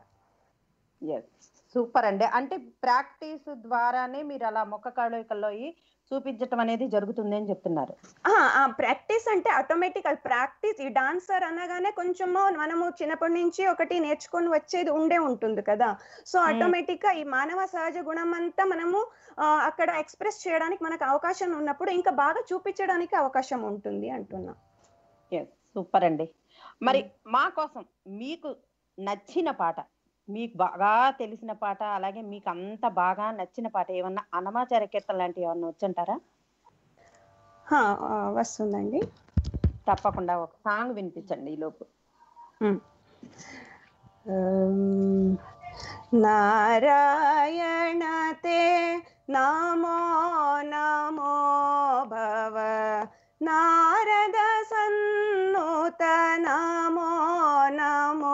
[SPEAKER 1] సూపర్ అండి అంటే ప్రాక్టీస్ ద్వారానే మీరు అలా ముఖ కవళికల్లో చూపించటం అనేది జరుగుతుంది అని చెప్తున్నారు
[SPEAKER 2] ప్రాక్టీస్ అంటే ఆటోమేటిక్ అది ప్రాక్టీస్ ఈ డాన్సర్ అనగానే కొంచెము మనము చిన్నప్పటి నుంచి ఒకటి నేర్చుకొని వచ్చేది ఉండే ఉంటుంది కదా సో
[SPEAKER 1] Hmm.
[SPEAKER 2] ఆటోమేటిక్ గా ఈ మానవ సహజ గుణం అంతా మనము ఆ, అక్కడ ఎక్స్ప్రెస్ చేయడానికి మనకు అవకాశం ఉన్నప్పుడు ఇంకా బాగా చూపించడానికి అవకాశం ఉంటుంది అంటున్నా
[SPEAKER 1] సూపర్ అండి మరి మా కోసం మీకు నచ్చిన పాట మీకు బాగా తెలిసిన పాట అలాగే మీకు అంత బాగా నచ్చిన పాట ఏమన్నా అనమాచార కీర్తన లాంటివి ఏమన్నా వచ్చంటారా
[SPEAKER 2] హా, ఆ, వస్తుందండి
[SPEAKER 1] తప్పకుండా ఒక సాంగ్ వినిపించండి ఈ లోపు
[SPEAKER 2] ఉమ్. ఉమ్, నారాయణ తే నమో నమో భవ నారద సన్నుత నమో నమో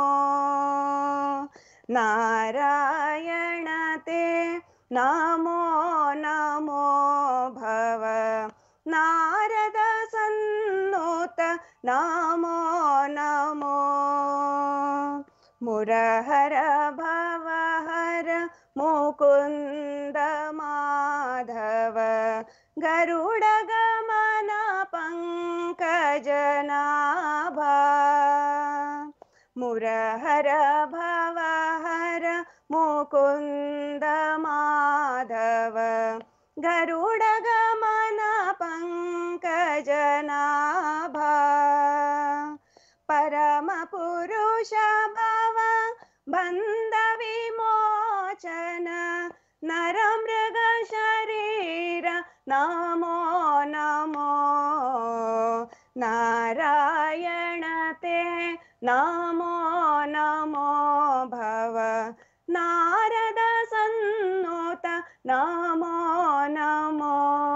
[SPEAKER 2] నారాయణ తే నమో నమో భవ నారద సన్నుత నమో నమో మురహర భవహర ముకుంద మాధవ గరుడ గమన పంకజనాభా మురహర భవహర ముకుంద మాధవ గరుడ గమన పంకజనాభా పరమ పురుష భవ బంధ విమోచన నర మృగ శరీర నమో నమో నారాయణ తే నమో నమో భవ నారద సన్నుత నమో నమో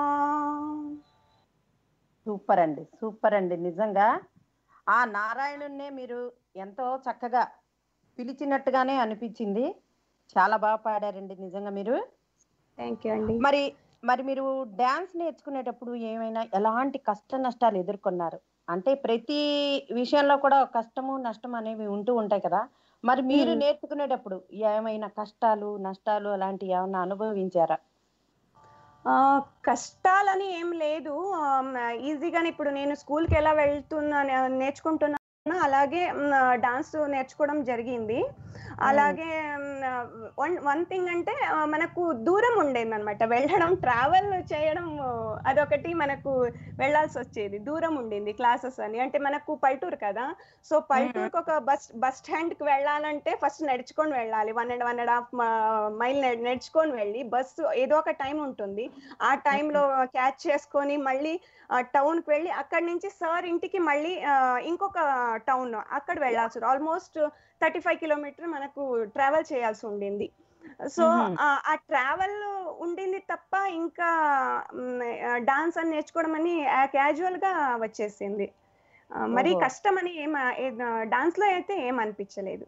[SPEAKER 1] సూపర్ అండి సూపర్ అండి నిజంగా ఆ నారాయణున్నే మీరు ఎంతో చక్కగా పిలిచినట్టుగానే అనిపించింది చాలా బాగా పాడారండి నిజంగా మీరు
[SPEAKER 2] థ్యాంక్ యూ అండి
[SPEAKER 1] మరి మరి మీరు డాన్స్ నేర్చుకునేటప్పుడు ఏమైనా ఎలాంటి కష్ట నష్టాలు ఎదుర్కొన్నారు అంటే ప్రతి విషయంలో కూడా ఒక కష్టము నష్టం అనేవి ఉంటూ ఉంటాయి కదా మరి మీరు
[SPEAKER 2] మ్మ్.
[SPEAKER 1] నేర్చుకునేటప్పుడు ఏమైనా కష్టాలు నష్టాలు అలాంటివి ఏమైనా అనుభవించారా
[SPEAKER 2] ఆ, కష్టాలని ఏం లేదు ఈజీగానే ఇప్పుడు నేను స్కూల్కి ఎలా వెళ్తున్నా నేర్చుకుంటున్నా అలాగే డాన్స్ నేర్చుకోవడం జరిగింది అలాగే వన్ వన్ థింగ్ అంటే ఆ, మనకు దూరం ఉండేది అనమాట వెళ్ళడం ట్రావెల్ చేయడం ఆ, అదొకటి మనకు వెళ్ళాల్సి వచ్చేది దూరం ఉండింది క్లాసెస్ అని అంటే మనకు పల్టూరు కదా సో పల్టూరుకి ఒక బస్ బస్ స్టాండ్ కి వెళ్ళాలంటే ఫస్ట్ నడుచుకొని వెళ్ళాలి one and one and half mile నడుచుకొని వెళ్ళి బస్సు ఏదో ఒక టైం ఉంటుంది ఆ టైంలో క్యాచ్ చేసుకొని మళ్ళీ టౌన్ కి వెళ్ళి అక్కడి నుంచి సార్ ఇంటికి మళ్ళీ ఆ, ఇంకొక టౌన్ అక్కడ వెళ్ళాల్సి ఆల్మోస్ట్ థర్టీ ఫైవ్ కిలోమీటర్ మనకు ట్రావెల్ చేయాల్సి ఉండింది సో
[SPEAKER 1] మ్మ్.
[SPEAKER 2] ఆ ట్రావెల్ ఉండింది తప్ప ఇంకా డాన్స్ అని నేర్చుకోవడం అని క్యాజువల్ గా వచ్చేసింది ఆ, మరి
[SPEAKER 1] ఓహో.
[SPEAKER 2] కష్టం అని ఏం డాన్స్ లో అయితే ఏం అనిపించలేదు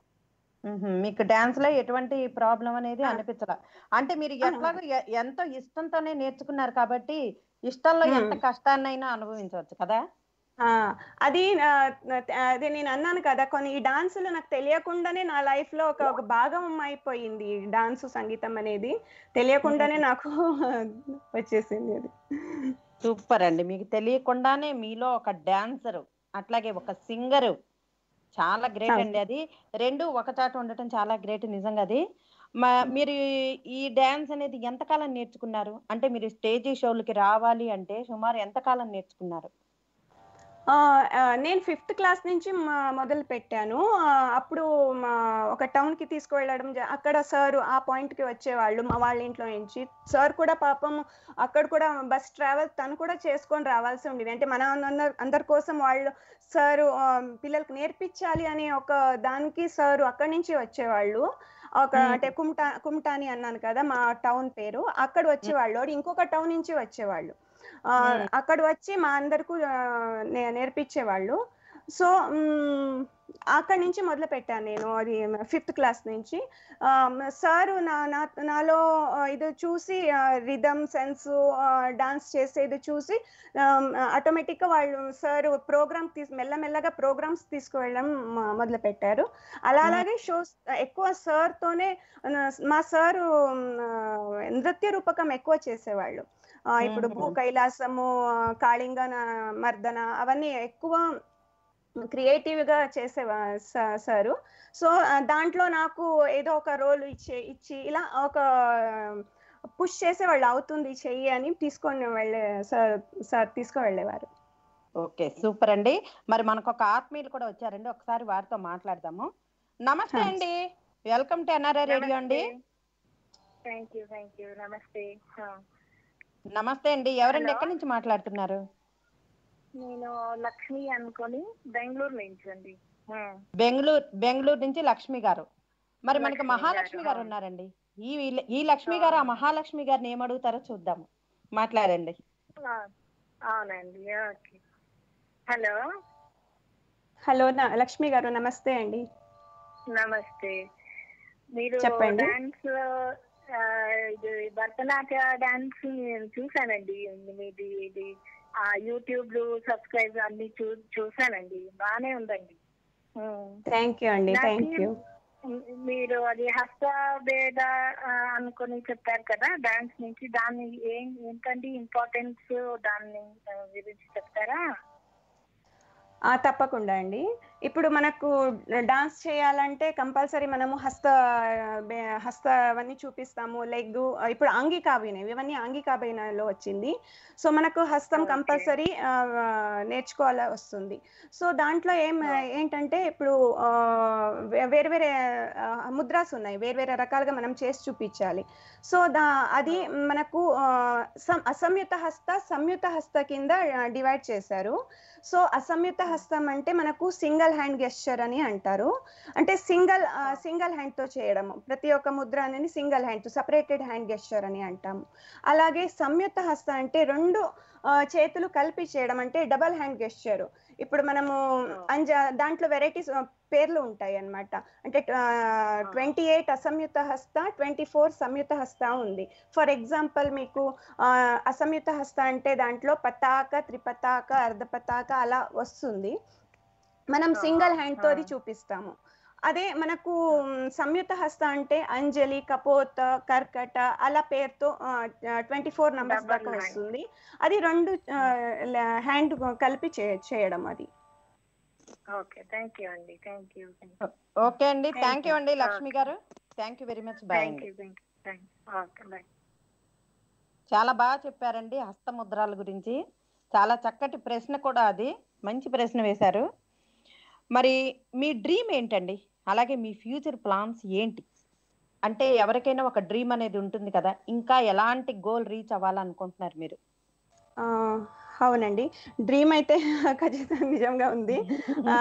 [SPEAKER 1] మ్మ్. మీకు డాన్స్ లో ఎటువంటి ప్రాబ్లం అనేది
[SPEAKER 2] ఆ.
[SPEAKER 1] అనిపించలా అంటే మీరు
[SPEAKER 2] ఆ.
[SPEAKER 1] ఎట్లాగో ఎ- ఎంతో ఇష్టంతోనే నేర్చుకున్నారు కాబట్టి ఇష్టంలో ఎంత
[SPEAKER 2] మ్మ్.
[SPEAKER 1] కష్టాన్నైనా అనుభవించవచ్చు కదా
[SPEAKER 2] ఆ, అది ఆ, అదే నేను అన్నాను కదా కొన్ని ఈ డాన్సులు నాకు తెలియకుండానే నా లైఫ్ లో ఒక ఒక భాగం అయిపోయింది ఈ డాన్స్ సంగీతం అనేది తెలియకుండానే నాకు వచ్చేసింది అది
[SPEAKER 1] సూపర్ అండి మీకు తెలియకుండానే మీలో ఒక డాన్సర్ అట్లాగే ఒక సింగర్ చాలా గ్రేట్
[SPEAKER 2] అవును.
[SPEAKER 1] అండి అది రెండు ఒక చాట ఉండటం చాలా గ్రేట్ నిజంగా అది మా- మీరు ఈ డాన్స్ అనేది ఎంతకాలం నేర్చుకున్నారు అంటే మీరు స్టేజ్ షోలకి రావాలి అంటే సుమారు ఎంతకాలం నేర్చుకున్నారు
[SPEAKER 2] ఆ, ఆ, నేను ఫిఫ్త్ క్లాస్ నుంచి మ- మొదలు పెట్టాను ఆ, అప్పుడు మా ఒక టౌన్ కి తీసుకువెళ్ళడం జ- అక్కడ సార్ ఆ పాయింట్ కి వచ్చేవాళ్ళు మా వాళ్ళ ఇంట్లో నుంచి సార్ కూడా పాపం అక్కడ కూడా బస్ ట్రావెల్ తను కూడా చేసుకొని రావాల్సి ఉండేది అంటే మన అందరి అందరి కోసం వాళ్ళు సార్ పిల్లలకు నేర్పించాలి అనే ఒక దానికి సార్ అక్కడి నుంచి వచ్చేవాళ్ళు ఒక
[SPEAKER 1] మ్మ్.
[SPEAKER 2] అంటే కుమ్టా కుమ్టాని అన్నాను కదా మా టౌన్ పేరు అక్కడ వచ్చేవాళ్ళు ఇంకొక టౌన్ నుంచి వచ్చేవాళ్ళు ఆ,
[SPEAKER 1] మ్మ్.
[SPEAKER 2] అక్కడ వచ్చి మా అందరికి నేర్పించేవాళ్ళు సో అక్కడి నుంచి మొదలు పెట్టాను నేను అది ఫిఫ్త్ క్లాస్ నుంచి సార్ నా నా- నాలో ఆ, ఇది చూసి రిధమ్ సెన్స్ డాన్స్ చేసేది చూసి ఆటోమేటిక్గా వాళ్ళు సార్ ప్రోగ్రామ్ తీసి మెల్లమెల్లగా ప్రోగ్రామ్స్ తీసుకువెళ్ళడం మ- మొదలు పెట్టారు అలా
[SPEAKER 1] మ్మ్.
[SPEAKER 2] అలాగే షోస్ ఎక్కువ సార్ తోనే ఆ, మా సారు నృత్య రూపకం ఎక్కువ చేసేవాళ్ళు ఆ, ఇప్పుడు భూ
[SPEAKER 1] మ్మ్.
[SPEAKER 2] కైలాసము ఆ, కాళింగ న- మర్దన అవన్నీ ఎక్కువ క్రియేటివ్ గా చేసేవా స- సారు సో ఆ, దాంట్లో నాకు ఏదో ఒక రోల్ ఇచ్చే ఇచ్చి ఇలా ఒక పుష్ చేసేవాళ్ళు అవుతుంది చెయ్యి అని తీసుకొని వెళ్ళే సార్ సార్ తీసుకు వెళ్ళేవారు
[SPEAKER 1] ఓకే సూపర్ అండి మరి మనకు ఒక ఆత్మీయులు కూడా వచ్చారండి ఒకసారి వారితో మాట్లాడదాము నమస్తే
[SPEAKER 2] Thanks.
[SPEAKER 1] అండి వెల్కమ్ టు ఎన్ఆర్ఐ రేడియో అండి
[SPEAKER 3] థ్యాంక్ యూ థ్యాంక్ యూ నమస్తే ఆ,
[SPEAKER 1] నమస్తే అండి ఎవరండి
[SPEAKER 3] Hello.
[SPEAKER 1] ఎక్కడి నుంచి మాట్లాడుతున్నారు
[SPEAKER 3] నేను లక్ష్మి అనుకొని బెంగళూరు నుంచి అండి ఆ,
[SPEAKER 1] బెంగళూరు బెంగళూరు నుంచి లక్ష్మి గారు మరి మనకి
[SPEAKER 3] లక్ష్మి
[SPEAKER 1] మహాలక్ష్మి
[SPEAKER 3] గారు,
[SPEAKER 1] గారు
[SPEAKER 3] అవును.
[SPEAKER 1] ఉన్నారండి ఈ ఈ లక్ష్మి గారు ఆ మహాలక్ష్మి గారిని ఏమడుగుతారో చూద్దాము మాట్లాడండి
[SPEAKER 3] ఆ, అవునండి ఓకే హలో
[SPEAKER 2] హలో నా- లక్ష్మి గారు నమస్తే అండి
[SPEAKER 3] నమస్తే మీరు
[SPEAKER 2] చెప్పండి.
[SPEAKER 3] డాన్స్ ఆ, ఇది భరతనాట్య డాన్స్ నేను చూసానండి మీది ఇది ఆ యూట్యూబ్ లో సబ్స్క్రైబ్ అన్ని చూ చూసానండి బాగానే ఉందండి ఉమ్.
[SPEAKER 2] థ్యాంక్ యూ అండి
[SPEAKER 3] నాకు
[SPEAKER 2] థ్యాంక్ యూ
[SPEAKER 3] మీరు అది హస్త భేద ఆ, అనుకొని చెప్పారు కదా డాన్స్ నుంచి దాన్ని ఏం ఏంటండి ఇంపార్టెన్స్ దాన్ని ఆ, గురించి చెప్తారా
[SPEAKER 2] ఆ తప్పకుండా అండి ఇప్పుడు మనకు డాన్స్ చేయాలంటే కంపల్సరీ మనము హస్త బే- హస్త అవన్నీ చూపిస్తాము లెగ్ ఇప్పుడు అంగికాబీన ఇవన్నీ అంగికాబీనలో వచ్చింది సో మనకు హస్తం
[SPEAKER 3] Okay.
[SPEAKER 2] కంపల్సరీ నేర్చుకోవాల వస్తుంది సో దాంట్లో ఏం
[SPEAKER 3] Oh.
[SPEAKER 2] ఏంటంటే ఇప్పుడు ఆ, వే- వేరే వేరే ఆ, ముద్రాస్ ఉన్నాయి వేరే వేరే రకాలుగా మనం చేసి చూపించాలి సో దా అది మనకు ఆ, సం- అసంయుత హస్త సంయుత హస్త కింద డివైడ్ చేశారు సో అసంయుత హస్తం అంటే మనకు సింగిల్ హ్యాండ్ గెస్చర్ అని అంటారు అంటే సింగిల్ సింగిల్ హ్యాండ్ తో చేయడము ప్రతి ఒక్క ముద్ర అనేది సింగిల్ హ్యాండ్ తో సపరేటెడ్ హ్యాండ్ గెస్చర్ అని అంటాము అలాగే సంయుక్త హస్త అంటే రెండు ఆ, చేతులు కలిపి చేయడం అంటే డబల్ హ్యాండ్ గెస్చర్ ఇప్పుడు మనము అంజ దాంట్లో వెరైటీస్ పేర్లు ఉంటాయి అన్నమాట అంటే ట్వంటీ ఎయిట్ అసంయుత హస్త ట్వంటీ ఫోర్ సంయుత హస్త ఉంది ఫర్ ఎగ్జాంపుల్ మీకు ఆ, అసంయుత హస్త అంటే దాంట్లో పతాక త్రిపతాక అర్ధ పతాక అలా వస్తుంది మనం
[SPEAKER 3] ఆహా,
[SPEAKER 2] సింగిల్ హ్యాండ్ తో అది
[SPEAKER 3] ఆ.
[SPEAKER 2] చూపిస్తాము అదే మనకు మ్, సంయుక్త హస్త అంటే అంజలి కపోత కర్కట అలా పేరుతో ట్వంటీ ఫోర్ నంబర్స్
[SPEAKER 3] Double
[SPEAKER 2] దాకా
[SPEAKER 3] hand.
[SPEAKER 2] వస్తుంది అది రెండు హ్యాండ్ కలిపి చే- చేయడం అది
[SPEAKER 3] ఓకే థ్యాంక్ యూ అండి థ్యాంక్ యూ
[SPEAKER 1] ఓకే అండి
[SPEAKER 3] Thank
[SPEAKER 1] థ్యాంక్ యూ
[SPEAKER 3] you.
[SPEAKER 1] అండి
[SPEAKER 3] Okay.
[SPEAKER 1] లక్ష్మి గారు thank you very much bye
[SPEAKER 3] thank
[SPEAKER 1] అండి
[SPEAKER 3] you thank you thank okay bye
[SPEAKER 1] చాలా బాగా చెప్పారండి హస్తముద్రాల గురించి చాలా చక్కటి ప్రశ్న కూడా అది మంచి ప్రశ్న వేశారు మరి మీ డ్రీమ్ ఏంటండి అలాగే మీ ఫ్యూచర్ ప్లాన్స్ ఏంటి అంటే ఎవరికైనా ఒక డ్రీమ్ అనేది ఉంటుంది కదా ఇంకా ఎలాంటి గోల్ రీచ్ అవ్వాలనుకుంటున్నారు మీరు
[SPEAKER 2] ఆ, అవునండి డ్రీమ్ అయితే ఖచ్చితంగా నిజంగా ఉంది ఆ,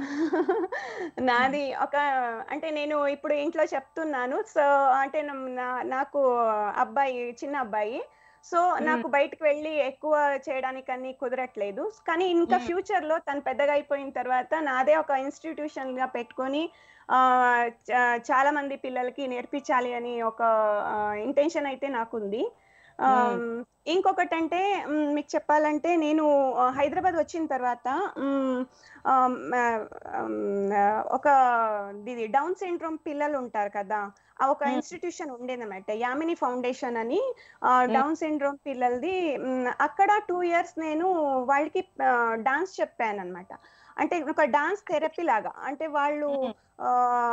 [SPEAKER 2] నాది ఒక అంటే నేను ఇప్పుడు ఇంట్లో చెప్తున్నాను సో అంటే నమ్- నా- నాకు అబ్బాయి చిన్న అబ్బాయి సో నాకు బయటకు వెళ్ళి ఎక్కువ చేయడానికి అన్ని కుదరట్లేదు కానీ ఇంకా
[SPEAKER 1] మ్మ్.
[SPEAKER 2] ఫ్యూచర్ లో తను పెద్దగా అయిపోయిన తర్వాత నాదే ఒక ఇన్స్టిట్యూషన్ గా పెట్టుకొని ఆ, చా- చాలా మంది పిల్లలకి నేర్పించాలి అని ఒక ఇంటెన్షన్ అయితే నాకుంది ఆ, ఇంకొకటి అంటే మ్, మీకు చెప్పాలంటే నేను ఆ, హైదరాబాద్ వచ్చిన తర్వాత మ్, ఆ, మ, మ్, ఒక ఇది డౌన్ సిండ్రోమ్ పిల్లలు ఉంటారు కదా ఆ ఒక
[SPEAKER 1] Hmm.
[SPEAKER 2] ఇన్స్టిట్యూషన్ ఉండేదన్నమాట యామిని ఫౌండేషన్ అని డౌన్ సిండ్రోమ్ పిల్లలది మ్, అక్కడ టూ ఇయర్స్ నేను వాళ్ళకి డాన్స్ చెప్పాను అనమాట అంటే ఒక డాన్స్ థెరపీ లాగా అంటే వాళ్ళు
[SPEAKER 1] Hmm.
[SPEAKER 2] ఆ,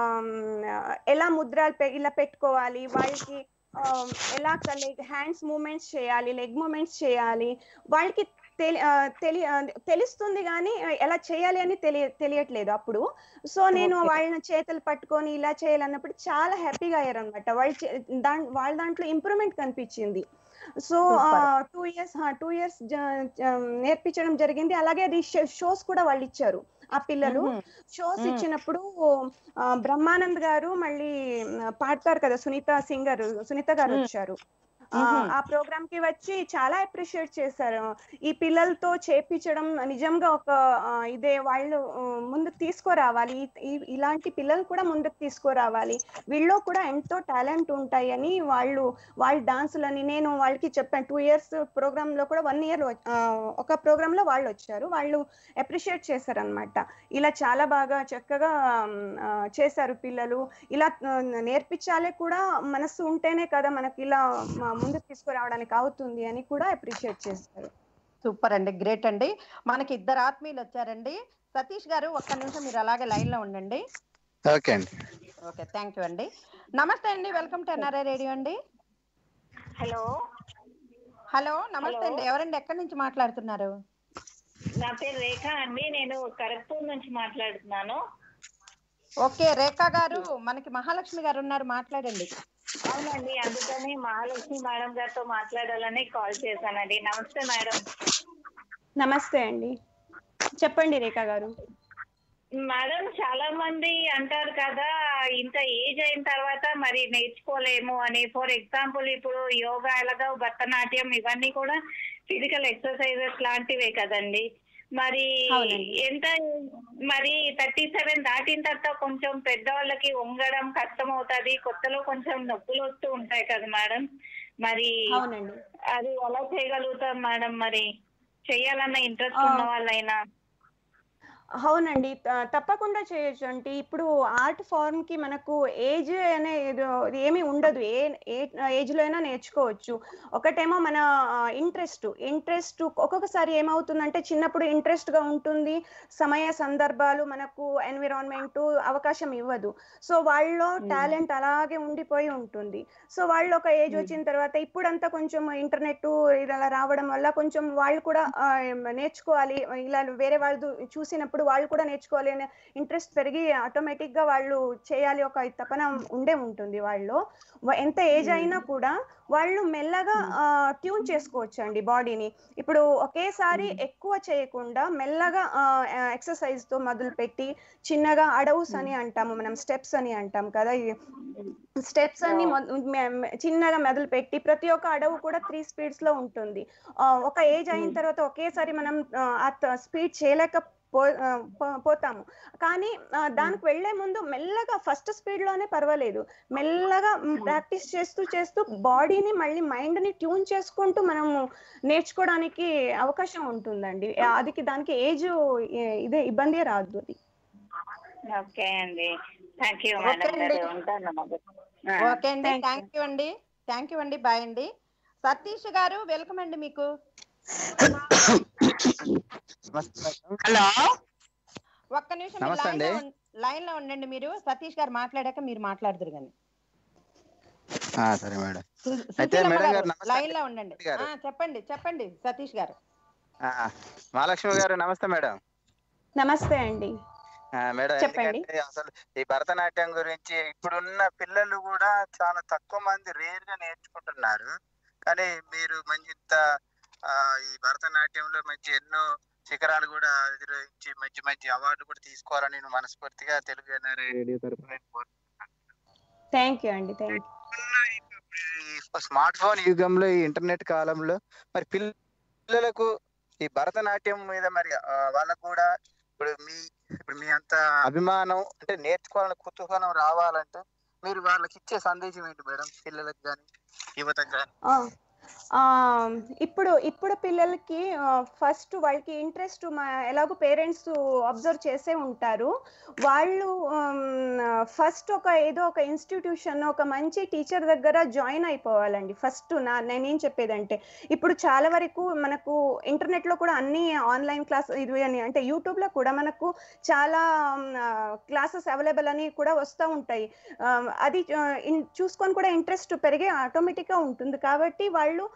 [SPEAKER 2] ఎలా ముద్రలు పె- ఇలా పెట్టుకోవాలి వాళ్ళకి ఆ, ఎలా లెగ్ హ్యాండ్స్ మూమెంట్స్ చేయాలి లెగ్ మూమెంట్స్ చేయాలి వాళ్ళకి తెలి ఆ, తెలి ఆ, తెలుస్తుంది కానీ ఎలా చేయాలి అని తెలియ తెలియట్లేదు అప్పుడు సో నేను
[SPEAKER 1] Okay.
[SPEAKER 2] వాళ్ళ చేతులు పట్టుకొని ఇలా చేయాలన్నప్పుడు చాలా హ్యాపీగా అయ్యారు అనమాట వాళ్ళ చే- దా- వాళ్ళ దాంట్లో ఇంప్రూవ్మెంట్ కనిపించింది so
[SPEAKER 1] Super.
[SPEAKER 2] Two years two years నేర్పించడం జరిగింది అలాగే అది షోస్ కూడా వాళ్ళు ఇచ్చారు ఆ పిల్లలు
[SPEAKER 1] మ్మ్.
[SPEAKER 2] షోస్
[SPEAKER 1] మ్మ్.
[SPEAKER 2] ఇచ్చినప్పుడు ఆ, బ్రహ్మానంద్ గారు మళ్ళీ ఆ, పాడతారు కదా సునీత సింగర్ సునీత గారు
[SPEAKER 1] మ్మ్.
[SPEAKER 2] వచ్చారు ఆ,
[SPEAKER 1] మ్మ్.
[SPEAKER 2] ఆ ప్రోగ్రామ్ కి వచ్చి చాలా అప్రిషియేట్ చేశారు ఈ పిల్లలతో చేపించడం నిజంగా ఒక ఆ, ఇదే వాళ్ళు ఆ, ముందుకు తీసుకురావాలి ఈ- ఈ- ఇలాంటి పిల్లలు కూడా ముందుకు తీసుకురావాలి వీళ్ళు కూడా ఎంతో టాలెంట్ ఉంటాయి అని వాళ్ళు వాళ్ళ డాన్సులని నేను వాళ్ళకి చెప్పాను టూ ఇయర్స్ ప్రోగ్రామ్ లో కూడా వన్ ఇయర్ ఒక ప్రోగ్రామ్ లో వాళ్ళు వచ్చారు వాళ్ళు అప్రిషియేట్ చేశారు అనమాట ఇలా చాలా బాగా చక్కగా ఆ, చేశారు పిల్లలు ఇలా ఆ, నేర్పించాలే కూడా మనసు ఉంటేనే కదా మనకి ఇలా మ- ముందుకు తీసుకురావడానికి అవుతుంది అని కూడా అప్రిషియేట్ చేస్తారు
[SPEAKER 1] సూపర్ అండి గ్రేట్ అండి మనకి ఇద్దరు ఆత్మీయులు వచ్చారండి సతీష్ గారు ఒక్క నిమిషం మీరు అలాగే లైన్ లో ఉండండి
[SPEAKER 4] ఓకే అండి
[SPEAKER 1] ఓకే థ్యాంక్ యూ అండి నమస్తే అండి వెల్కమ్ టు ఎన్ఆర్ఐ రేడియో అండి
[SPEAKER 3] హలో
[SPEAKER 1] హలో నమస్తే
[SPEAKER 3] Hello.
[SPEAKER 1] అండి ఎవరండి ఎక్కడి నుంచి మాట్లాడుతున్నారు
[SPEAKER 3] నా పేరు రేఖ అండి నేను కరక్పూర్ నుంచి మాట్లాడుతున్నాను
[SPEAKER 1] ఓకే రేఖా గారు మనకి మహాలక్ష్మి గారు ఉన్నారు మాట్లాడండి
[SPEAKER 3] అవునండి అందుకని మహాలక్ష్మి మేడం గారితో మాట్లాడాలని కాల్ చేశానండి నమస్తే మేడం
[SPEAKER 2] నమస్తే అండి చెప్పండి రేఖా గారు
[SPEAKER 3] మేడం చాలా మంది అంటారు కదా ఇంత ఏజ్ అయిన తర్వాత మరి నేర్చుకోలేము అని ఫర్ ఎగ్జాంపుల్ ఇప్పుడు యోగా ఎలాగా భరతనాట్యం ఇవన్నీ కూడా ఫిజికల్ ఎక్సర్సైజెస్ లాంటివే కదండి మరి
[SPEAKER 2] అవునండి.
[SPEAKER 3] ఎంత మరి థర్టీ సెవెన్ దాటిన తర్వాత కొంచెం పెద్దవాళ్ళకి వంగడం కష్టం అవుతుంది కొత్తలో కొంచెం నొప్పులు వస్తూ ఉంటాయి కదా మేడం మరి
[SPEAKER 2] అవునండి
[SPEAKER 3] అది ఎలా చేయగలుగుతాం మేడం మరి చెయ్యాలన్న ఇంట్రెస్ట్
[SPEAKER 2] ఆ.
[SPEAKER 3] ఉన్న వాళ్ళైనా
[SPEAKER 2] అవునండి త- తప్పకుండా చేయొచ్చు అంటే ఇప్పుడు ఆర్ట్ ఫార్మ్ కి మనకు ఏజ్ అనే ఏదో ఏమీ ఉండదు ఏ ఏ ఏజ్ లో అయినా నేర్చుకోవచ్చు ఒకటేమో మన ఇంట్రెస్ట్ ఇంట్రెస్ట్ ఒక్కొక్కసారి ఏమవుతుందంటే చిన్నప్పుడు ఇంట్రెస్ట్ గా ఉంటుంది సమయ సందర్భాలు మనకు ఎన్విరాన్మెంట్ అవకాశం ఇవ్వదు సో వాళ్ళలో టాలెంట్ అలాగే ఉండిపోయి ఉంటుంది సో వాళ్ళు ఒక ఏజ్ వచ్చిన తర్వాత ఇప్పుడంతా కొంచెం ఇంటర్నెట్ ఇలా రావడం వల్ల కొంచెం వాళ్ళు కూడా ఆ, నేర్చుకోవాలి ఇలా వేరే వాళ్ళు చూసినప్పుడు వాళ్ళు కూడా నేర్చుకోవాలి అనే ఇంట్రెస్ట్ పెరిగి ఆటోమేటిక్ గా వాళ్ళు చేయాలి ఒక తపన ఉండే ఉంటుంది వాళ్ళు వ- ఎంత ఏజ్ అయినా కూడా వాళ్ళు మెల్లగా ట్యూన్ చేసుకోవచ్చు అండి బాడీని ఇప్పుడు ఒకేసారి ఎక్కువ చేయకుండా మెల్లగా ఎక్సర్సైజ్ తో మొదలు పెట్టి చిన్నగా అడవుస్ అని అంటాము మనం స్టెప్స్ అని అంటాం కదా స్టెప్స్ అన్ని మొద- మె- మె- చిన్నగా మొదలు పెట్టి ప్రతి ఒక్క అడవు కూడా త్రీ స్పీడ్స్ లో ఉంటుంది ఆ, ఒక ఏజ్ అయిన తర్వాత ఒకేసారి మనం ఆ, ఆ స్పీడ్ చేయలేక పో ఆ, పో- పోతాము కానీ ఆ, దానికి వెళ్లే ముందు మెల్లగా ఫస్ట్ స్పీడ్ లోనే పర్వాలేదు మెల్లగా ప్రాక్టీస్ చేస్తూ చేస్తూ బాడీని మళ్ళీ మైండ్ ని ట్యూన్ చేసుకుంటూ మనము నేర్చుకోవడానికి అవకాశం ఉంటుందండి ఆ, అదికి దానికి ఏజ్ ఇదే ఇబ్బంది రాదు అది
[SPEAKER 3] ఓకే అండి థ్యాంక్ యూ
[SPEAKER 1] ఓకే
[SPEAKER 3] మేడం
[SPEAKER 1] అండి.
[SPEAKER 3] గారు ఉంటాను మరి. ఆ,
[SPEAKER 1] ఓకే అండి
[SPEAKER 2] Thank you.
[SPEAKER 1] థ్యాంక్ యూ అండి థ్యాంక్ యూ అండి బాయ్ అండి సతీష్ గారు వెల్కమ్ అండి మీకు
[SPEAKER 4] హలో
[SPEAKER 1] ఒక్క నిమిషం మీరు
[SPEAKER 4] నమస్తే
[SPEAKER 1] లైన్ లో
[SPEAKER 4] అండి.
[SPEAKER 1] ఉన్- లైన్ లో ఉండండి మీరు సతీష్ గారు మాట్లాడాక మీరు మాట్లాడుదురు కానీ
[SPEAKER 4] సరే మేడం
[SPEAKER 1] సు-
[SPEAKER 4] అయితే
[SPEAKER 1] సుశీలమ్మ
[SPEAKER 4] మేడం
[SPEAKER 1] గారు,
[SPEAKER 4] గారు నమస్తే
[SPEAKER 1] లైన్ లో ఉండండి
[SPEAKER 4] గారు.
[SPEAKER 1] ఆ, చెప్పండి చెప్పండి సతీష్ గారు
[SPEAKER 4] ఆ, మహాలక్ష్మి గారు నమస్తే మేడం
[SPEAKER 2] నమస్తే అండి
[SPEAKER 4] ఆ, మేడం
[SPEAKER 2] చెప్పండి.
[SPEAKER 4] ఎందుకంటే అసలు ఈ భరతనాట్యం గురించి ఇప్పుడున్న పిల్లలు కూడా చాలా తక్కువ మంది రేర్ గా నేర్చుకుంటున్నారు కానీ మీరు మంచి ఇంత ఆ, ఈ భరతనాట్యంలో మంచి ఎన్నో శిఖరాలు కూడా అధిరోహించి మంచి మంచి అవార్డు కూడా తీసుకోవాలని నేను మనస్ఫూర్తిగా తెలుగు ఎన్ఆర్ఐ రేడియో తరఫున నేను కోరుకుంటున్నాను.
[SPEAKER 2] థ్యాంక్ యూ అండి థ్యాంక్ యూ
[SPEAKER 4] ఈ స్మార్ట్ ఫోన్ యుగంలో ఈ ఇంటర్నెట్ కాలంలో మరి పిల్ల- పిల్లలకు ఈ భరతనాట్యం మీద మరి ఆ, వాళ్ళకు కూడా ఇప్పుడు మీ ఇప్పుడు మీ అంత అభిమానం అంటే నేర్చుకోవాలని కుతూహలం రావాలంటే మీరు వాళ్ళకి ఇచ్చే సందేశం ఏంటి మేడం పిల్లలకు కానీ యువతకు కానీ
[SPEAKER 2] ఆ, ఆ, ఇప్పుడు ఇప్పుడు పిల్లలకి ఫస్ట్ వాళ్ళకి ఇంట్రెస్ట్ ఎలాగో పేరెంట్స్ అబ్జర్వ్ చేసే ఉంటారు వాళ్ళు ఫస్ట్ ఒక ఏదో ఒక ఇన్స్టిట్యూషన్ ఒక మంచి టీచర్ దగ్గర జాయిన్ అయిపోవాలండి ఫస్ట్ నా నేనేం చెప్పేదంటే ఇప్పుడు చాలా వరకు మనకు ఇంటర్నెట్ లో కూడా అన్ని ఆన్లైన్ క్లాస్ ఇది అని అంటే యూట్యూబ్ లో కూడా మనకు చాలా క్లాసెస్ అవైలబుల్ అని కూడా వస్తూ ఉంటాయి ఆ, అది ఆ, ఇన్- చూసుకొని కూడా ఇంట్రెస్ట్ పెరిగే ఆటోమేటిక్ గా ఉంటుంది కాబట్టి వాళ్ళు